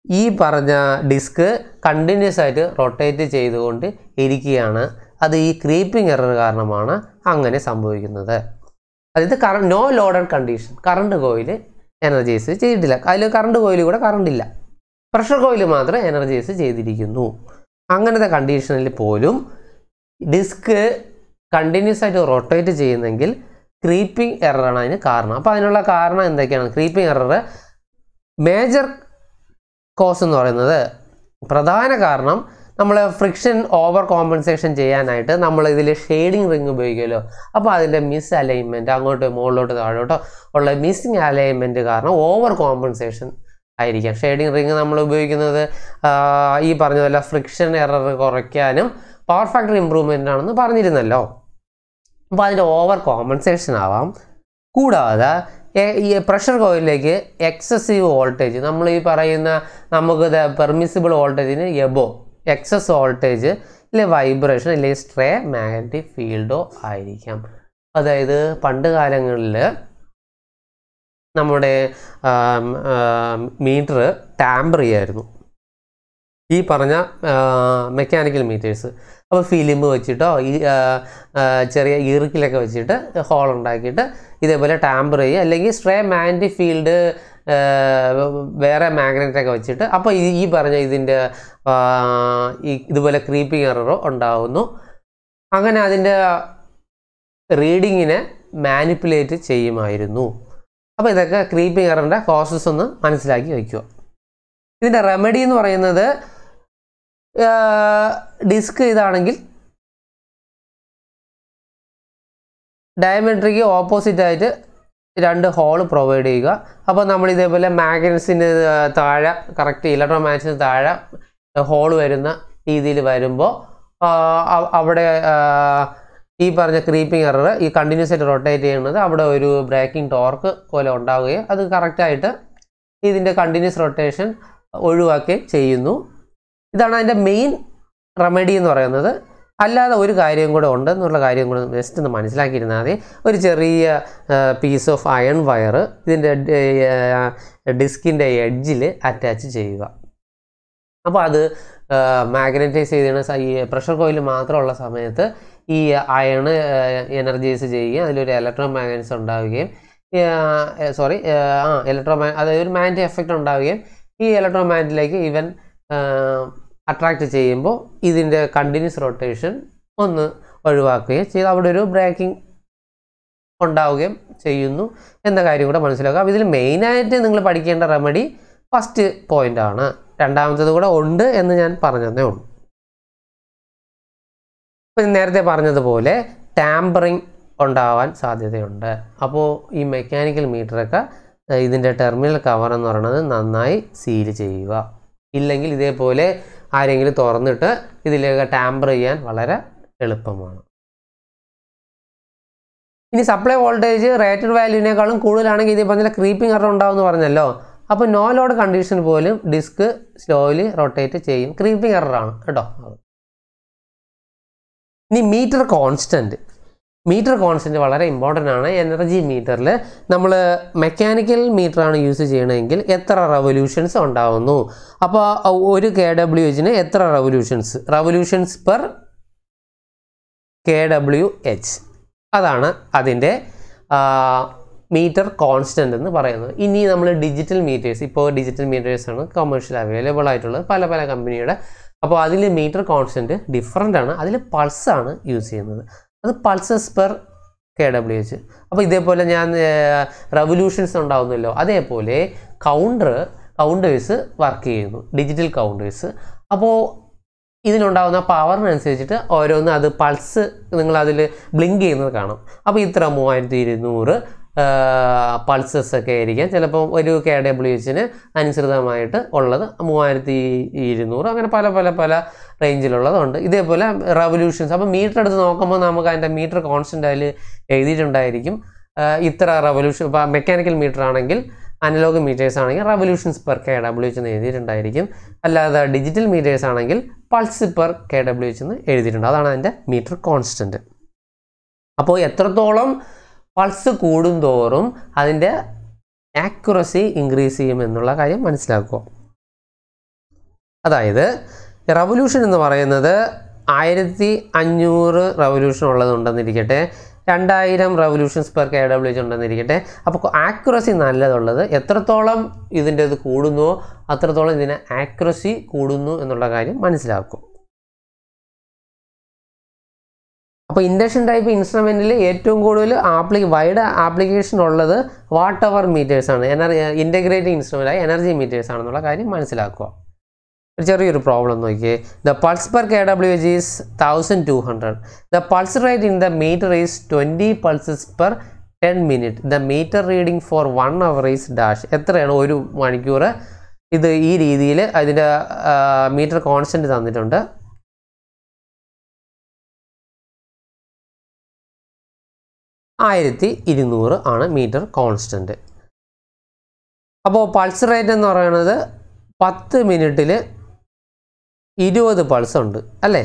ഈ പറഞ്ഞ ഡിസ്ക് കണ്ടിന്യൂസ് ആയിട്ട് റൊട്ടേറ്റ് ചെയ്തുകൊണ്ട് ഇരിക്കുകയാണ് അത് ഈ ക്രീപ്പിംഗ് എറർ കാരണമാണ് അങ്ങനെ സംഭവിക്കുന്നത് അതായത് കറ no loaded condition current coil energise ചെയ്തിട്ടില്ല അതിൽ കറണ്ട് കോയിൽ കൂടെ കറണ്ട് ഇല്ല പ്രഷർ കോയിൽ മാത്രം എനർജൈസ് ചെയ്തിരിക്കുന്നു അങ്ങനത്തെ കണ്ടീഷനിൽ പോലും ഡിസ്ക് കണ്ടിന്യൂസ് ആയിട്ട് റൊട്ടേറ്റ് ചെയ്യുന്നെങ്കിൽ ക്രീപ്പിംഗ് എററാണ് അതിന് കാരണം അപ്പോൾ അതിനുള്ള കാരണം എന്തൊക്കെയാണ് ക്രീപ്പിംഗ് എറർ മേജർ കോസ് എന്ന് പറയുന്നത് പ്രധാന കാരണം നമ്മൾ ഫ്രിക്ഷൻ ഓവർ കോമ്പൻസേഷൻ ചെയ്യാനായിട്ട് നമ്മൾ ഇതിൽ ഷെയ്ഡിങ് റിങ് ഉപയോഗിക്കുമല്ലോ അപ്പോൾ അതിൻ്റെ മിസ് അലൈൻമെൻറ്റ് അങ്ങോട്ട് മുകളിലോട്ട് താഴോട്ടോ ഉള്ള മിസ്സിങ് അലൈൻമെൻറ്റ് കാരണം ഓവർ കോമ്പൻസേഷൻ ആയിരിക്കാം ഷെയ്ഡിങ് റിങ് നമ്മൾ ഉപയോഗിക്കുന്നത് ആ, ഈ പറഞ്ഞ പോലെ ഫ്രിക്ഷൻ എറർ കുറയ്ക്കാനും പവർ ഫാക്ടർ ഇമ്പ്രൂവ്മെൻ്റ് ആണെന്ന് പറഞ്ഞിരുന്നല്ലോ അപ്പോൾ അതിൻ്റെ ഓവർ കോമ്പൻസേഷൻ ആവാം കൂടാതെ എ- ഈ പ്രഷർ കോയിലേക്ക് എക്സസീവ് വോൾട്ടേജ് നമ്മൾ ഈ പറയുന്ന നമുക്ക് പെർമിസിബിൾ വോൾട്ടേജിന് എബോ എക്സസ് വോൾട്ടേജ് ഇല്ലെ വൈബ്രേഷൻ അല്ലെങ്കിൽ സ്ട്രേ മാഗ്നറ്റിക് ഫീൽഡോ ആയിരിക്കാം അതായത് പണ്ട് കാലങ്ങളിൽ നമ്മുടെ മീറ്റർ ടാമ്പർ ചെയ്യായിരുന്നു ഈ പറഞ്ഞ മെക്കാനിക്കൽ മീറ്റേഴ്സ് അപ്പോൾ ഫിലിം വെച്ചിട്ടോ ഈ ആ, ആ, ചെറിയ ഈർക്കിലൊക്കെ വെച്ചിട്ട് ഹോൾ ഉണ്ടാക്കിയിട്ട് ഇതേപോലെ ടാമ്പർ ചെയ്യുക അല്ലെങ്കിൽ സ്ട്രേ മാഗ്നറ്റിക് ഫീൽഡ് വേറെ മാഗ്നറ്റൊക്കെ വെച്ചിട്ട് അപ്പോൾ ഈ ഈ പറഞ്ഞ ഇതിൻ്റെ ആ, ഈ ഇതുപോലെ ക്രീപ്പിംഗ് എററോ ഉണ്ടാവുന്നു അങ്ങനെ അതിൻ്റെ റീഡിങ്ങിനെ മാനിപ്പുലേറ്റ് ചെയ്യുമായിരുന്നു അപ്പോൾ ഇതൊക്കെ ക്രീപ്പിംഗ് എററിൻ്റെ കോസസ് ഒന്ന് മനസ്സിലാക്കി വയ്ക്കുക ഇതിൻ്റെ റെമഡി എന്ന് പറയുന്നത് ഡിസ്ക് ഇതാണെങ്കിൽ ഡയമെട്രിക്ക് ഓപ്പോസിറ്റ് ആയിട്ട് രണ്ട് ഹോൾ പ്രൊവൈഡ് ചെയ്യുക അപ്പോൾ നമ്മൾ ഇതേപോലെ മാഗ്നറ്റ്സിന് താഴെ കറക്റ്റ് ഇലക്ട്രോ മാഗ്നറ്റ്സിന് താഴെ ഹോൾ വരുന്ന രീതിയിൽ വരുമ്പോൾ അവിടെ ആ, ഈ പറഞ്ഞ ക്രീപ്പിംഗ് എറർ ഈ കണ്ടിന്യൂസ് ആയിട്ട് റൊട്ടേറ്റ് ചെയ്യുന്നത് അവിടെ ഒരു ബ്രേക്കിംഗ് ടോർക്ക് പോലെ ഉണ്ടാവുകയും അത് കറക്റ്റായിട്ട് ഇതിൻ്റെ കണ്ടിന്യൂസ് റൊട്ടേഷൻ ഒഴിവാക്കുകയും ചെയ്യുന്നു ഇതാണ് അതിൻ്റെ മെയിൻ റെമഡി എന്ന് പറയുന്നത് അല്ലാതെ ഒരു കാര്യം കൂടെ ഉണ്ട് എന്നുള്ള കാര്യം കൂടെ ജസ്റ്റ് ഒന്ന് മനസ്സിലാക്കിയിരുന്നാൽ മതി ഒരു ചെറിയ പീസ് ഓഫ് അയൺ വയർ ഇതിൻ്റെ ഡിസ്കിൻ്റെ എഡ്ജിൽ അറ്റാച്ച് ചെയ്യുക അപ്പോൾ അത് മാഗ്നറ്റൈസ് ചെയ്തിരുന്ന സ- ഈ പ്രഷർ കോയിൽ മാത്രമുള്ള സമയത്ത് ഈ അയണ് എനർജൈസ് ചെയ്യുകയും അതിലൊരു ഇലക്ട്രോ മാഗ്നറ്റ്സ് ഉണ്ടാവുകയും സോറി ആ ഇലക്ട്രോ മാ അതായത് ഒരു മാഗ്നറ്റിക് എഫക്റ്റ് ഉണ്ടാവുകയും ഈ ഇലക്ട്രോ മാഗ്നറ്റിലേക്ക് ഇവൻ അട്രാക്റ്റ് ചെയ്യുമ്പോൾ ഇതിൻ്റെ കണ്ടിന്യൂസ് റൊട്ടേഷൻ ഒന്ന് ഒഴിവാക്കുകയും ചെയ്ത് അവിടെ ഒരു ബ്രേക്കിംഗ് ഉണ്ടാവുകയും ചെയ്യുന്നു എന്ന കാര്യം കൂടെ മനസ്സിലാക്കുക അപ്പോൾ ഇതിൽ മെയിനായിട്ട് നിങ്ങൾ പഠിക്കേണ്ട റെമഡി ഫസ്റ്റ് പോയിന്റ് ആണ് രണ്ടാമത്തത് കൂടെ ഉണ്ട് എന്ന് ഞാൻ പറഞ്ഞതേ ഉള്ളൂ ഇപ്പം നേരത്തെ പറഞ്ഞതുപോലെ ടാമ്പറിങ് ഉണ്ടാവാൻ സാധ്യതയുണ്ട് അപ്പോൾ ഈ മെക്കാനിക്കൽ മീറ്ററൊക്കെ ഇതിൻ്റെ ടെർമിനൽ കവർ എന്ന് പറയുന്നത് നന്നായി സീൽ ചെയ്യുക ഇല്ലെങ്കിൽ ഇതേപോലെ ആരെങ്കിലും തുറന്നിട്ട് ഇതിലേക്ക് ടാമ്പർ ചെയ്യാൻ വളരെ എളുപ്പമാണ് ഇനി സപ്ലൈ വോൾട്ടേജ് റേറ്റഡ് വാല്യൂവിനേക്കാളും കൂടുതലാണെങ്കിൽ ഇതേ പറഞ്ഞ ക്രീപ്പിംഗ് എറർ ഉണ്ടാവുമെന്ന് പറഞ്ഞല്ലോ അപ്പോൾ നോ ലോഡ് കണ്ടീഷൻ പോലും ഡിസ്ക് സ്ലോലി റൊട്ടേറ്റ് ചെയ്യും ക്രീപ്പിംഗ് എററാണ് കേട്ടോ ഇനി മീറ്റർ കോൺസ്റ്റൻറ്റ് മീറ്റർ കോൺസ്റ്റൻറ്റ് വളരെ ഇമ്പോർട്ടൻ്റ് ആണ് എനർജി മീറ്ററിൽ നമ്മൾ മെക്കാനിക്കൽ മീറ്ററാണ് യൂസ് ചെയ്യണമെങ്കിൽ എത്ര റവല്യൂഷൻസ് ഉണ്ടാവുന്നു അപ്പോൾ ഒരു കെ ഡബ്ല്യു എച്ചിന് എത്ര revolutions revolutions per K W H അതാണ് അതിൻ്റെ മീറ്റർ കോൺസ്റ്റൻ്റ് എന്ന് പറയുന്നത് ഇനി നമ്മൾ ഡിജിറ്റൽ മീറ്റേഴ്സ് ഇപ്പോൾ ഡിജിറ്റൽ മീറ്റേഴ്സാണ് കൊമേഴ്ഷ്യൽ അവൈലബിൾ ആയിട്ടുള്ളത് പല പല കമ്പനിയുടെ അപ്പോൾ അതിൽ മീറ്റർ കോൺസ്റ്റൻറ്റ് ഡിഫറൻ്റ് ആണ് അതിൽ പൾസാണ് യൂസ് ചെയ്യുന്നത് അത് pulses per K W H അപ്പോൾ ഇതേപോലെ ഞാൻ റവല്യൂഷൻസ് ഉണ്ടാവുന്നല്ലോ അതേപോലെ കൗണ്ടർ കൗണ്ടേഴ്സ് വർക്ക് ചെയ്യുന്നു ഡിജിറ്റൽ കൗണ്ടേഴ്സ് അപ്പോൾ ഇതിനുണ്ടാകുന്ന പവറിനനുസരിച്ചിട്ട് ഓരോന്ന് അത് പൾസ് നിങ്ങൾ അതിൽ ബ്ലിങ്ക് ചെയ്യുന്നത് കാണും അപ്പോൾ ഇത്ര മൂവായിരത്തി ഇരുന്നൂറ് പൾസസ് ഒക്കെ ആയിരിക്കാം ചിലപ്പോൾ ഒരു കെ ഡബ്ല്യു എച്ചിന് അനുസൃതമായിട്ട് ഉള്ളത് മൂവായിരത്തി ഇരുന്നൂറ് അങ്ങനെ പല പല പല റേഞ്ചിലുള്ളതുണ്ട് ഇതേപോലെ റവല്യൂഷൻസ് അപ്പോൾ മീറ്റർ എടുത്ത് നോക്കുമ്പോൾ നമുക്ക് അതിൻ്റെ മീറ്റർ കോൺസ്റ്റൻ്റ് അതിൽ എഴുതിയിട്ടുണ്ടായിരിക്കും ആ, ഇത്ര റവല്യൂഷൻ ഇപ്പോൾ മെക്കാനിക്കൽ മീറ്റർ ആണെങ്കിൽ അനലോഗ് മീറ്റേഴ്സ് ആണെങ്കിൽ revolutions per K W H എന്ന് എഴുതിയിട്ടുണ്ടായിരിക്കും അല്ലാതെ ഡിജിറ്റൽ മീറ്റേഴ്സ് ആണെങ്കിൽ pulse per K W H എന്ന് എഴുതിയിട്ടുണ്ട് അതാണ് അതിൻ്റെ മീറ്റർ കോൺസ്റ്റൻറ്റ് അപ്പോൾ എത്രത്തോളം പൾസ് കൂടുന്തോറും അതിൻ്റെ ആക്യുറസി ഇൻക്രീസ് ചെയ്യും എന്നുള്ള കാര്യം മനസ്സിലാക്കുക അതായത് റവല്യൂഷൻ എന്ന് പറയുന്നത് ആയിരത്തി അഞ്ഞൂറ് റവല്യൂഷൻ ഉള്ളതുണ്ടെന്നിരിക്കട്ടെ രണ്ടായിരം revolutions per K W H ഉണ്ടെന്നിരിക്കട്ടെ അപ്പോൾ ആക്യുറസി നല്ലതുള്ളത് എത്രത്തോളം ഇതിൻ്റെ ഇത് കൂടുന്നുവോ അത്രത്തോളം ഇതിന് ആക്യുറസി കൂടുന്നു എന്നുള്ള കാര്യം മനസ്സിലാക്കും അപ്പോൾ ഇൻഡക്ഷൻ ടൈപ്പ് ഇൻസ്ട്രുമെൻറ്റിൽ ഏറ്റവും കൂടുതൽ ആപ്ലി വൈഡ് ആപ്ലിക്കേഷൻ ഉള്ളത് വാട്ട് അവർ മീറ്റേഴ്സാണ് എനർജി ഇൻറ്റഗ്രേറ്റിംഗ് ഇൻസ്ട്രുമെൻ്റായ എനർജി മീറ്റേഴ്സ് ആണെന്നുള്ള കാര്യം മനസ്സിലാക്കുക ഒരു ചെറിയൊരു പ്രോബ്ലം നോക്കിയേ the pulse per K W H is thousand two hundred the pulse rate in the meter is twenty pulses per ten minute the meter reading for one hour is dash എത്രയാണ് ഒരു മണിക്കൂർ ഇത് ഈ രീതിയിൽ അതിൻ്റെ metre constant തന്നിട്ടുണ്ട് ആയിരത്തി ഇരുന്നൂറ് ആണ് മീറ്റർ കോൺസ്റ്റൻറ്റ് അപ്പോൾ പൾസ് റേറ്റ് എന്ന് പറയുന്നത് പത്ത് മിനിറ്റിൽ ഇരുപത് പൾസ് ഉണ്ട് അല്ലേ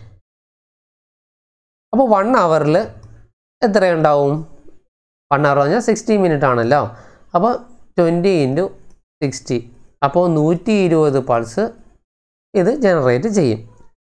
അപ്പോൾ വൺ അവറിൽ എത്രയുണ്ടാവും വൺ അവർ പറഞ്ഞാൽ സിക്സ്റ്റി മിനിറ്റ് ആണല്ലോ അപ്പോൾ ട്വൻറ്റി ഇൻറ്റു സിക്സ്റ്റി അപ്പോൾ നൂറ്റി ഇരുപത് പൾസ് ഇത് ജനറേറ്റ് ചെയ്യും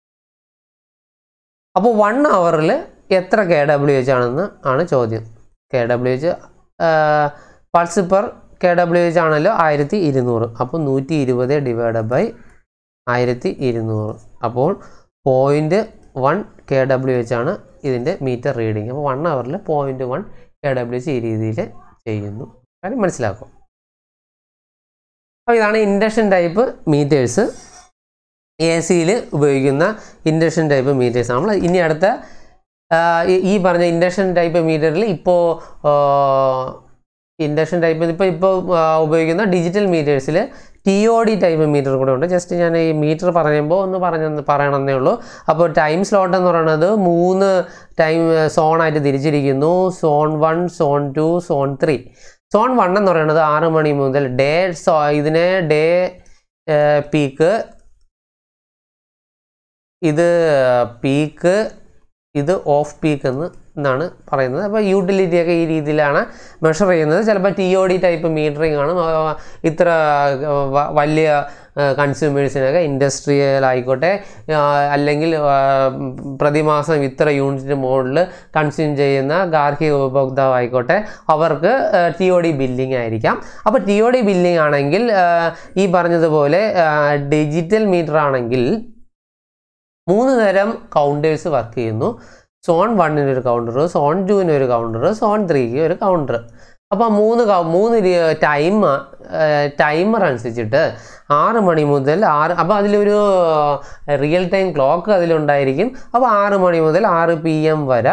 അപ്പോൾ വൺ അവറിൽ എത്ര കെ ഡബ്ല്യു എച്ച് ആണെന്ന് ആണ് ചോദ്യം K W H pulse per K W H ആണല്ലോ ആയിരത്തി ഇരുന്നൂറ് അപ്പോൾ നൂറ്റി ഇരുപത് ഡിവൈഡ് ബൈ ആയിരത്തി ഇരുന്നൂറ് അപ്പോൾ point one K W H ആണ് ഇതിൻ്റെ മീറ്റർ റീഡിങ് അപ്പോൾ വൺ അവറിൽ point one K W H ഈ രീതിയിൽ ചെയ്യുന്നു കാര്യം മനസ്സിലാക്കും അപ്പോൾ ഇതാണ് ഇൻഡക്ഷൻ ടൈപ്പ് മീറ്റേഴ്സ് എ സിയിൽ ഉപയോഗിക്കുന്ന ഇൻഡക്ഷൻ ടൈപ്പ് മീറ്റേഴ്സ് നമ്മൾ ഇനി അടുത്ത ഈ പറഞ്ഞ ഇൻഡക്ഷൻ ടൈപ്പ് മീറ്ററിൽ ഇപ്പോൾ ഇൻഡക്ഷൻ ടൈപ്പ് ഇപ്പോൾ ഇപ്പോൾ ഉപയോഗിക്കുന്ന ഡിജിറ്റൽ മീറ്റേഴ്സിൽ T O D type meter കൂടെ ഉണ്ട് ജസ്റ്റ് ഞാൻ ഈ മീറ്റർ പറയുമ്പോൾ ഒന്ന് പറഞ്ഞ പറയണമെന്നേ ഉള്ളൂ അപ്പോൾ ടൈം സ്ലോട്ട് എന്ന് പറയുന്നത് മൂന്ന് ടൈം സോണായിട്ട് തിരിച്ചിരിക്കുന്നു zone one zone two zone three zone one എന്ന് പറയുന്നത് ആറ് മണി മുതൽ ഡേ സോ ഇതിനെ ഡേ പീക്ക് ഇത് പീക്ക് ഇത് ഓഫ് പീക്ക് എന്ന് എന്നാണ് പറയുന്നത് അപ്പോൾ യൂട്ടിലിറ്റി ഒക്കെ ഈ രീതിയിലാണ് മെഷർ ചെയ്യുന്നത് ചിലപ്പോൾ T O D type metering ആണ് ഇത്ര വലിയ കൺസ്യൂമേഴ്സിനൊക്കെ ഇൻഡസ്ട്രിയൽ ആയിക്കോട്ടെ അല്ലെങ്കിൽ പ്രതിമാസം ഇത്ര യൂണിറ്റിന് മുകളിൽ കൺസ്യൂം ചെയ്യുന്ന ഗാർഹിക ഉപഭോക്താവ് ആയിക്കോട്ടെ അവർക്ക് ടി ഒ ഡി ബില്ലിംഗ് ആയിരിക്കാം അപ്പോൾ ടി ഒ ഡി ബില്ലിംഗ് ആണെങ്കിൽ ഈ പറഞ്ഞതുപോലെ ഡിജിറ്റൽ മീറ്റർ ആണെങ്കിൽ മൂന്ന് തരം കൗണ്ടേഴ്സ് വർക്ക് ചെയ്യുന്നു സോൺ വണ്ണിന് ഒരു കൗണ്ടർ സോൺ ടുവിന് ഒരു കൗണ്ടർ സോൺ ത്രീക്ക് ഒരു കൗണ്ടർ അപ്പോൾ മൂന്ന് മൂന്ന് ടൈം ടൈമർ അനുസരിച്ചിട്ട് ആറ് മണി മുതൽ ആറ് അപ്പോൾ അതിലൊരു റിയൽ ടൈം ക്ലോക്ക് അതിലുണ്ടായിരിക്കും അപ്പോൾ ആറ് മണി മുതൽ ആറ് പി എം വരെ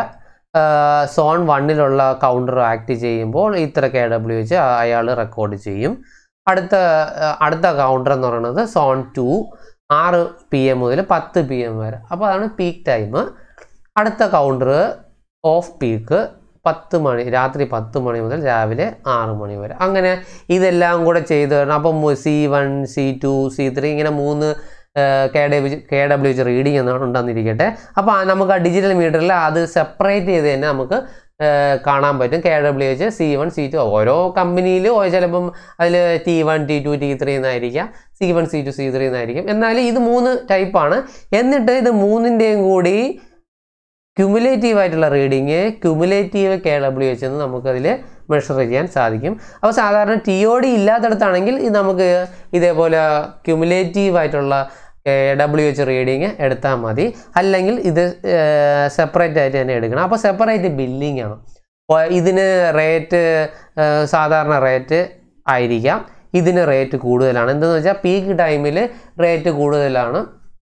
സോൺ വണ്ണിലുള്ള കൗണ്ടർ ആക്ട് ചെയ്യുമ്പോൾ ഇത്ര കെ ഡബ്ല്യു വെച്ച് അയാൾ റെക്കോർഡ് ചെയ്യും അടുത്ത അടുത്ത കൗണ്ടർ എന്ന് പറയുന്നത് സോൺ ടു ആറ് പി എം മുതൽ പത്ത് പി എം വരെ അപ്പോൾ അതാണ് പീക്ക് ടൈം അടുത്ത കൗണ്ടർ ഓഫ് പീക്ക് പത്ത് മണി രാത്രി പത്ത് മണി മുതൽ രാവിലെ ആറ് മണി വരെ അങ്ങനെ ഇതെല്ലാം കൂടെ ചെയ്ത് അപ്പം C one C two C three ഇങ്ങനെ മൂന്ന് K W K W H reading എന്നാണ് ഉണ്ടെന്നിരിക്കട്ടെ അപ്പോൾ നമുക്ക് ആ ഡിജിറ്റൽ മീറ്ററിൽ അത് സെപ്പറേറ്റ് ചെയ്ത് തന്നെ നമുക്ക് കാണാൻ പറ്റും K W H C one C two ഓരോ കമ്പനിയിൽ ചിലപ്പം അതിൽ T one T two T three എന്നായിരിക്കാം C one C two C three എന്നായിരിക്കും എന്നാൽ ഇത് മൂന്ന് ടൈപ്പാണ് എന്നിട്ട് ഇത് മൂന്നിൻ്റെയും കൂടി ക്യുമുലേറ്റീവ് ആയിട്ടുള്ള reading cumulative K W H എന്ന് നമുക്കതിൽ മെഷർ ചെയ്യാൻ സാധിക്കും അപ്പോൾ സാധാരണ ടി ഒ ഡി ഇല്ലാത്തടത്താണെങ്കിൽ ഇത് നമുക്ക് ഇതേപോലെ ക്യുമുലേറ്റീവ് ആയിട്ടുള്ള ഡബ്ല്യു എച്ച് റീഡിങ് എടുത്താൽ മതി അല്ലെങ്കിൽ ഇത് സെപ്പറേറ്റ് ആയിട്ട് തന്നെ എടുക്കണം അപ്പോൾ സെപ്പറേറ്റ് ബില്ലിംഗ് ആണ് ഇതിന് റേറ്റ് സാധാരണ റേറ്റ് ആയിരിക്കാം ഇതിന് റേറ്റ് കൂടുതലാണ് എന്തെന്ന് വെച്ചാൽ പീക്ക് ടൈമിൽ റേറ്റ് കൂടുതലാണ്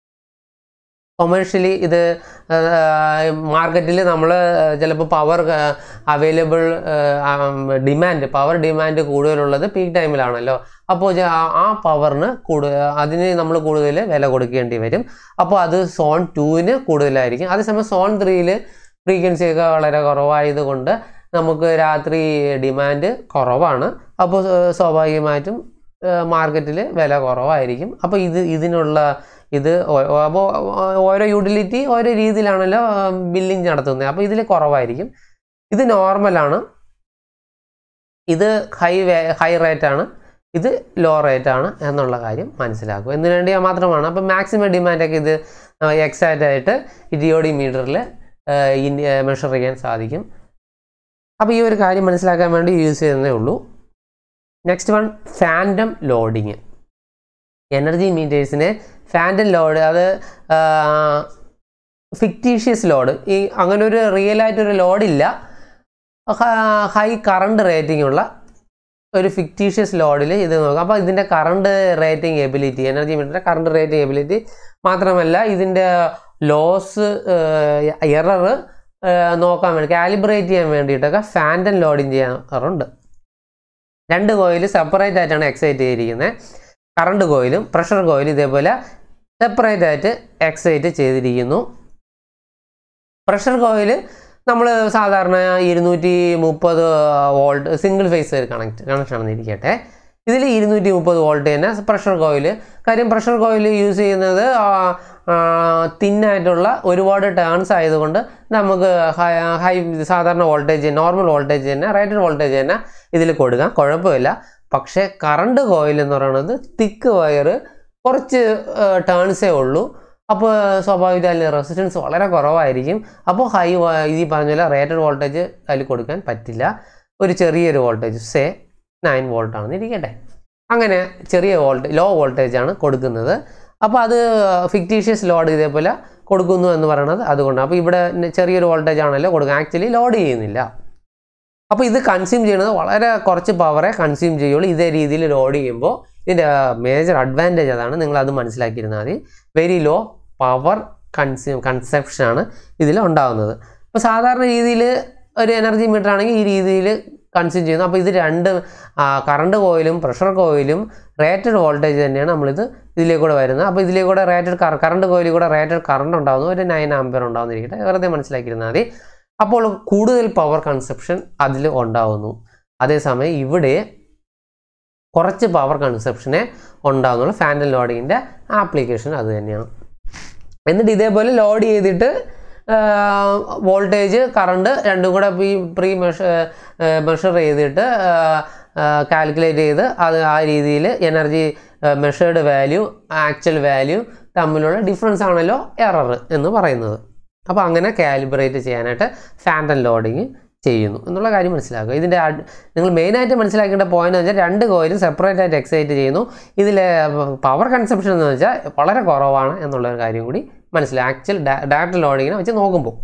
കൊമേഴ്ഷ്യലി ഇത് മാർക്കറ്റിൽ നമ്മൾ ചിലപ്പോൾ power available demand power demand കൂടുതലുള്ളത് പീക്ക് ടൈമിലാണല്ലോ അപ്പോൾ ആ പവറിന് കൂടുതൽ അതിന് നമ്മൾ കൂടുതൽ വില കൊടുക്കേണ്ടി വരും അപ്പോൾ അത് സോൺ ടൂവിന് കൂടുതലായിരിക്കും അതേസമയം സോൺ ത്രീയിൽ ഫ്രീക്വൻസി ഒക്കെ വളരെ കുറവായതുകൊണ്ട് നമുക്ക് രാത്രി ഡിമാൻഡ് കുറവാണ് അപ്പോൾ സ്വാഭാവികമായിട്ടും മാർക്കറ്റിൽ വില കുറവായിരിക്കും അപ്പോൾ ഇത് ഇതിനുള്ള ഇത് അപ്പോൾ ഓരോ യൂട്ടിലിറ്റി ഓരോ രീതിയിലാണല്ലോ ബില്ലിംഗ് നടത്തുന്നത് അപ്പോൾ ഇതിൽ കുറവായിരിക്കും ഇത് നോർമലാണ് ഇത് ഹൈ ഹൈ റേറ്റ് ആണ് ഇത് ലോ റേറ്റ് ആണ് എന്നുള്ള കാര്യം മനസ്സിലാക്കുക എന്തിനു വേണ്ടി മാത്രമാണ് അപ്പം മാക്സിമം ഡിമാൻഡൊക്കെ ഇത് എക്സാക്റ്റ് ആയിട്ട് ഈ ഡിയോഡി മീറ്ററിൽ മെഷർ ചെയ്യാൻ സാധിക്കും അപ്പോൾ ഈ ഒരു കാര്യം മനസ്സിലാക്കാൻ വേണ്ടി യൂസ് ചെയ്യുന്നതേ ഉള്ളൂ next one phantom loading energy മീറ്റേഴ്സിന് ഫാൻഡം ലോഡ് അത് ഫിക്റ്റീഷ്യസ് ലോഡ് ഈ അങ്ങനെ ഒരു റിയൽ ആയിട്ടൊരു ലോഡില്ല ഹൈ കറണ്ട് റേറ്റിംഗ് ഉള്ള ഒരു ഫിക്റ്റീഷ്യസ് ലോഡിൽ ഇത് നോക്കാം അപ്പോൾ ഇതിൻ്റെ കറണ്ട് റേറ്റിംഗ് എബിലിറ്റി എനർജി മീറ്ററിൻ്റെ കറണ്ട് റേറ്റിംഗ് എബിലിറ്റി മാത്രമല്ല ഇതിൻ്റെ ലോസ് എറർ നോക്കാൻ വേണ്ടി കാലിബ്രേറ്റ് ചെയ്യാൻ വേണ്ടിയിട്ടൊക്കെ ഫാൻറ്റൻ ലോഡിങ് ചെയ്യാറുണ്ട് രണ്ട് കോയിൽ സെപ്പറേറ്റ് ആയിട്ടാണ് എക്സൈറ്റ് ചെയ്തിരിക്കുന്നത് കറണ്ട് കോയിലും പ്രഷർ കോയിലും ഇതേപോലെ സെപ്പറേറ്റ് ആയിട്ട് എക്സൈറ്റ് ചെയ്തിരിക്കുന്നു പ്രഷർ കോയിൽ നമ്മൾ സാധാരണ ഇരുന്നൂറ്റി മുപ്പത് volt single phase connect connection ആണെന്ന് ഇരിക്കട്ടെ ഇതിൽ ഇരുന്നൂറ്റി മുപ്പത് വോൾട്ട് തന്നെ പ്രഷർ കോയിൽ കാര്യം പ്രഷർ കോയിൽ യൂസ് ചെയ്യുന്നത് തിന്നായിട്ടുള്ള ഒരുപാട് ടേൺസ് ആയതുകൊണ്ട് നമുക്ക് ഹൈ സാധാരണ വോൾട്ടേജ് നോർമൽ വോൾട്ടേജ് തന്നെ റേറ്റഡ് വോൾട്ടേജ് തന്നെ ഇതിൽ കൊടുക്കാം കുഴപ്പമില്ല പക്ഷേ കറണ്ട് കോയിൽ എന്ന് പറയുന്നത് തിക്ക് വയർ കുറച്ച് ടേൺസേ ഉള്ളൂ അപ്പോൾ സ്വാഭാവികമായിട്ടും റെസിസ്റ്റൻസ് വളരെ കുറവായിരിക്കും അപ്പോൾ ഹൈ ഈ പറഞ്ഞ പോലെ റേറ്റഡ് വോൾട്ടേജ് അതിൽ കൊടുക്കാൻ പറ്റില്ല ഒരു ചെറിയൊരു വോൾട്ടേജ് സേ നയൻ വോൾട്ട് ആണെന്ന് ഇരിക്കട്ടെ അങ്ങനെ ചെറിയ വോൾട്ട് ലോ വോൾട്ടേജ് ആണ് കൊടുക്കുന്നത് അപ്പോൾ അത് ഫിക്റ്റീഷ്യസ് ലോഡ് ഇതേപോലെ കൊടുക്കുന്നു എന്ന് പറയുന്നത് അതുകൊണ്ടാണ് അപ്പോൾ ഇവിടെ ചെറിയൊരു വോൾട്ടേജ് ആണല്ലോ കൊടുക്കുക ആക്ച്വലി ലോഡ് ചെയ്യുന്നില്ല അപ്പോൾ ഇത് കൺസ്യൂം ചെയ്യുന്നത് വളരെ കുറച്ച് പവറെ കൺസ്യൂം ചെയ്യുള്ളൂ ഇതേ രീതിയിൽ ലോഡ് ചെയ്യുമ്പോൾ ഇതിൻ്റെ മേജർ അഡ്വാൻറ്റേജ് അതാണ് നിങ്ങൾ അത് മനസ്സിലാക്കിയിരുന്നാൽ മതി വെരി ലോ പവർ കൺസ്യൂം കൺസെപ്ഷനാണ് ഇതിൽ ഉണ്ടാകുന്നത് അപ്പോൾ സാധാരണ രീതിയിൽ ഒരു എനർജി മീറ്റർ ആണെങ്കിൽ ഈ രീതിയിൽ കൺസ്യൂം ചെയ്യുന്നു അപ്പോൾ ഇത് രണ്ട് കറണ്ട് കോയിലും പ്രഷർ കോയിലും റേറ്റഡ് വോൾട്ടേജ് തന്നെയാണ് നമ്മളിത് ഇതിലേക്ക് കൂടെ വരുന്നത് അപ്പോൾ ഇതിലേക്ക് കൂടെ റേറ്റഡ് കറണ്ട് കോയിലിൽ കൂടെ റേറ്റഡ് കറണ്ട് ഉണ്ടാകുന്നു ഒരു നയൻ ആംബിയർ ഉണ്ടാകുന്നിരിക്കട്ടെ വെറുതെ മനസ്സിലാക്കിയിരുന്നാൽ മതി അപ്പോൾ കൂടുതൽ പവർ കൺസെപ്ഷൻ അതിൽ ഉണ്ടാകുന്നു അതേസമയം ഇവിടെ കുറച്ച് പവർ കൺസെപ്ഷനെ ഉണ്ടാകുന്നുള്ളൂ ഫാൻഡൽ ലോഡിങ്ങിൻ്റെ ആപ്ലിക്കേഷൻ അത് തന്നെയാണ് എന്നിട്ട് ഇതേപോലെ ലോഡ് ചെയ്തിട്ട് വോൾട്ടേജ് കറണ്ട് രണ്ടും കൂടെ ഈ പ്രീ മെഷർ മെഷർ ചെയ്തിട്ട് കാൽക്കുലേറ്റ് ചെയ്ത് അത് ആ രീതിയിൽ energy measured value actual value തമ്മിലുള്ള ഡിഫറൻസ് ആണല്ലോ എറർ എന്ന് പറയുന്നത് അപ്പോൾ അങ്ങനെ കാലിബ്രേറ്റ് ചെയ്യാനായിട്ട് ഫാൻഡൻ ലോഡിങ് ചെയ്യുന്നു എന്നുള്ള കാര്യം മനസ്സിലാക്കുക ഇതിൻ്റെ നിങ്ങൾ മെയിനായിട്ട് മനസ്സിലാക്കേണ്ട പോയിന്റ് എന്ന് വെച്ചാൽ രണ്ട് കോയിലും സെപ്പറേറ്റ് ആയിട്ട് എക്സൈറ്റ് ചെയ്യുന്നു ഇതിലെ പവർ കൺസപ്ഷൻ എന്ന് വെച്ചാൽ വളരെ കുറവാണ് എന്നുള്ളൊരു കാര്യം കൂടി മനസ്സിലായി ആക്ച്വൽ ഡയറക്റ്റ് ലോഡിങ്ങിനെ വെച്ച് നോക്കുമ്പോൾ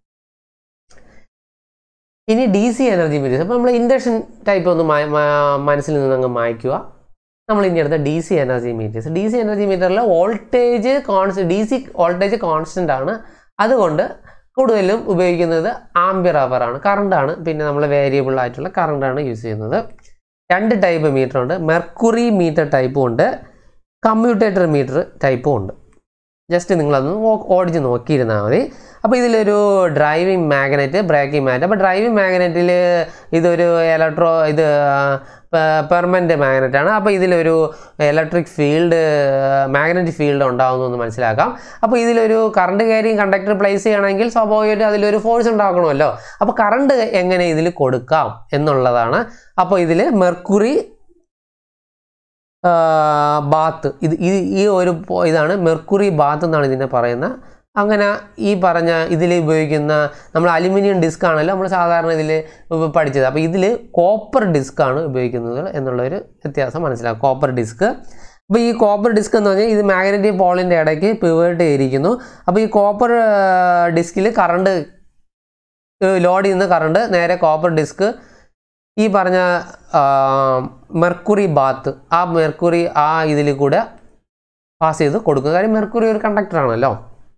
ഇനി ഡി സി എനർജി മീറ്റേഴ്സ് അപ്പോൾ നമ്മൾ ഇൻഡക്ഷൻ ടൈപ്പ് ഒന്ന് മനസ്സിൽ നിന്ന് അങ്ങ് മായ്ക്കുക നമ്മൾ ഇനി അടുത്ത D C energy meters D C energy മീറ്ററിൽ voltage cons D C voltage constant ആണ് അതുകൊണ്ട് കൂടുതലും ഉപയോഗിക്കുന്നത് ആംബിയർ അവറാണ് കറണ്ടാണ് പിന്നെ നമ്മൾ വേരിയബിൾ ആയിട്ടുള്ള കറണ്ടാണ് യൂസ് ചെയ്യുന്നത് രണ്ട് ടൈപ്പ് മീറ്റർ ഉണ്ട് മെർക്കുറി മീറ്റർ ടൈപ്പും ഉണ്ട് കമ്മ്യൂട്ടേറ്റർ മീറ്റർ ടൈപ്പും ഉണ്ട് ജസ്റ്റ് നിങ്ങളതൊന്ന് ഓടിച്ച് നോക്കിയിരുന്നാൽ മതി അപ്പോൾ ഇതിലൊരു ഡ്രൈവിംഗ് മാഗ്നറ്റ് ബ്രേക്കിംഗ് മാഗ്നറ്റ് അപ്പോൾ ഡ്രൈവിംഗ് മാഗ്നറ്റിൽ ഇതൊരു ഇലക്ട്രോ ഇത് പെർമനൻറ്റ് മാഗ്നറ്റ് ആണ് അപ്പോൾ ഇതിലൊരു ഇലക്ട്രിക് ഫീൽഡ് മാഗ്നറ്റിക് ഫീൽഡ് ഉണ്ടാകുന്നു എന്ന് മനസ്സിലാക്കാം അപ്പോൾ ഇതിലൊരു കറണ്ട് ക്യാരിങ് കണ്ടക്ടർ പ്ലേസ് ചെയ്യണമെങ്കിൽ സ്വാഭാവികമായിട്ടും അതിലൊരു ഫോഴ്സ് ഉണ്ടാക്കണമല്ലോ അപ്പോൾ കറണ്ട് എങ്ങനെ ഇതിൽ കൊടുക്കാം എന്നുള്ളതാണ് അപ്പോൾ ഇതിൽ മെർക്കുറി ബാത്ത് ഇത് ഈ ഈ ഒരു ഇതാണ് മെർക്കുറി ബാത്ത് എന്നാണ് ഇതിനെ പറയുന്നത് അങ്ങനെ ഈ പറഞ്ഞ ഇതിൽ ഉപയോഗിക്കുന്ന നമ്മൾ അലുമിനിയം ഡിസ്ക് ആണല്ലോ നമ്മൾ സാധാരണ ഇതിൽ പഠിച്ചത് അപ്പോൾ ഇതിൽ കോപ്പർ ഡിസ്ക് ആണ് ഉപയോഗിക്കുന്നത് എന്നുള്ളൊരു വ്യത്യാസം മനസ്സിലാക്കും കോപ്പർ ഡിസ്ക് അപ്പോൾ ഈ കോപ്പർ ഡിസ്ക് എന്ന് പറഞ്ഞാൽ ഇത് മാഗ്നറ്റിക് പോളിൻ്റെ ഇടയ്ക്ക് പിവേർട്ട് ചെയ്തിരിക്കുന്നു അപ്പോൾ ഈ കോപ്പർ ഡിസ്കിൽ കറണ്ട് ലോഡ് ചെയ്യുന്ന കറണ്ട് നേരെ കോപ്പർ ഡിസ്ക് ഈ പറഞ്ഞ മെർക്കുറി ബാത്ത് ആ മെർക്കുറി ആ ഇതിൽ കൂടെ പാസ് ചെയ്ത് കൊടുക്കുക കാര്യം മെർക്കുറി ഒരു കണ്ടക്ടർ ആണല്ലോ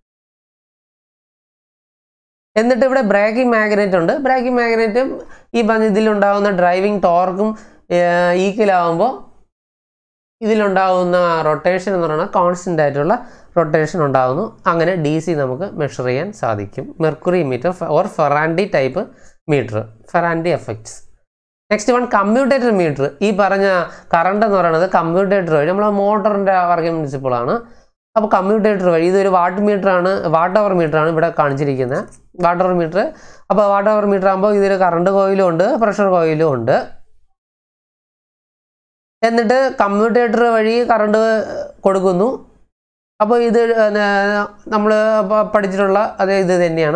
എന്നിട്ട് ഇവിടെ ബ്രേക്കിംഗ് മാഗ്നറ്റ് ഉണ്ട് ബ്രേക്കിംഗ് മാഗ്നറ്റും ഈ പറഞ്ഞ ഇതിലുണ്ടാകുന്ന ഡ്രൈവിംഗ് ടോർക്കും ഈക്വലാകുമ്പോൾ ഇതിലുണ്ടാകുന്ന റൊട്ടേഷൻ എന്ന് പറയുന്നത് കോൺസ്റ്റൻ്റ് ആയിട്ടുള്ള റൊട്ടേഷൻ ഉണ്ടാകുന്നു അങ്ങനെ ഡി സി നമുക്ക് മെഷർ ചെയ്യാൻ സാധിക്കും mercury meter or Ferranti type meter Ferranti effects next one commutator meter ഈ പറഞ്ഞ കറണ്ട് എന്ന് പറയുന്നത് കമ്മ്യൂട്ടേറ്റർ വഴി നമ്മൾ മോട്ടറിൻ്റെ വർക്കിംഗ് പ്രിൻസിപ്പിളാണ് അപ്പോൾ കമ്മ്യൂട്ടേറ്റർ വഴി ഇതൊരു വാട്ട് മീറ്റർ ആണ് വാട്ട് അവർ മീറ്റർ ആണ് ഇവിടെ കാണിച്ചിരിക്കുന്നത് വാട്ട് അവർ മീറ്റർ അപ്പോൾ വാട്ട് അവർ മീറ്റർ ആകുമ്പോൾ ഇതിൽ കറണ്ട് കോയിലും ഉണ്ട് പ്രഷർ കോയിലും ഉണ്ട് എന്നിട്ട് കമ്മ്യൂട്ടേറ്റർ വഴി കറണ്ട് കൊടുക്കുന്നു അപ്പോൾ ഇത് നമ്മൾ പഠിച്ചിട്ടുള്ള അതേ ഇത് തന്നെയാണ്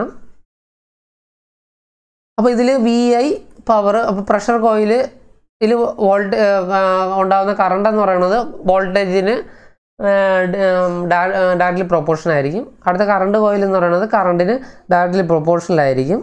അപ്പോൾ ഇതിൽ വി ഐ പവർ അപ്പോൾ പ്രഷർ കോയിൽ ഇതിൽ വോൾട്ട് ഉണ്ടാകുന്ന കറണ്ട് എന്ന് പറയുന്നത് വോൾട്ടേജിന് ഡയറക്റ്റ്ലി പ്രൊപ്പോർഷൻ ആയിരിക്കും അടുത്ത കറണ്ട് കോയിൽ എന്ന് പറയുന്നത് കറണ്ടിന് ഡയറക്റ്റ്ലി പ്രൊപ്പോർഷണൽ ആയിരിക്കും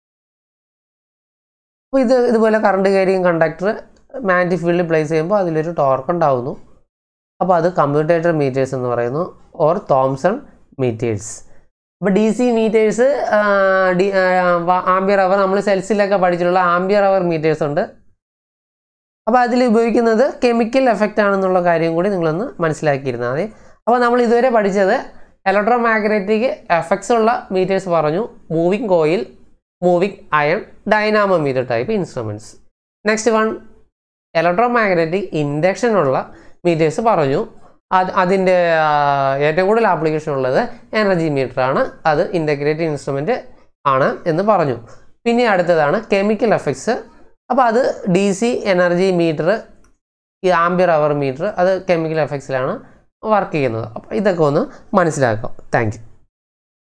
അപ്പോൾ ഇത് ഇതുപോലെ കറണ്ട് കയറിയും കണ്ടക്ടർ മാഗ്നറ്റിക് ഫീൽഡിൽ പ്ലേസ് ചെയ്യുമ്പോൾ അതിലൊരു ടോർക്ക് ഉണ്ടാവുന്നു അപ്പോൾ അത് കമ്മ്യൂട്ടേറ്റർ മീറ്റേഴ്സ് എന്ന് പറയുന്നു ഓർ തോംസൺ മീറ്റേഴ്സ് അപ്പോൾ D C meters D ampere hour നമ്മൾ സെൽസിലൊക്കെ പഠിച്ചിട്ടുള്ള ആംബിയർ അവർ മീറ്റേഴ്സ് ഉണ്ട് അപ്പോൾ അതിൽ ഉപയോഗിക്കുന്നത് കെമിക്കൽ എഫക്റ്റ് ആണെന്നുള്ള കാര്യം കൂടി നിങ്ങളൊന്ന് മനസ്സിലാക്കിയിരുന്നാൽ മതി അപ്പോൾ നമ്മൾ ഇതുവരെ പഠിച്ചത് ഇലക്ട്രോ മാഗ്നറ്റിക് എഫക്ട്സ് ഉള്ള മീറ്റേഴ്സ് പറഞ്ഞു moving coil moving iron dynamo meter type instruments next one electro magnetic induction ഉള്ള മീറ്റേഴ്സ് പറഞ്ഞു അത് അതിൻ്റെ ഏറ്റവും കൂടുതൽ ആപ്ലിക്കേഷൻ ഉള്ളത് എനർജി മീറ്റർ ആണ് അത് ഇൻ്റഗ്രേറ്റഡ് ഇൻസ്ട്രുമെൻ്റ് ആണ് എന്ന് പറഞ്ഞു പിന്നെ അടുത്തതാണ് കെമിക്കൽ എഫക്ട്സ് അപ്പോൾ അത് ഡി സി എനർജി മീറ്റർ ഈ ആംബിയർ അവർ മീറ്റർ അത് കെമിക്കൽ എഫക്ട്സിലാണ് വർക്ക് ചെയ്യുന്നത് അപ്പോൾ ഇതൊക്കെ ഒന്ന് മനസ്സിലാക്കാം താങ്ക് യു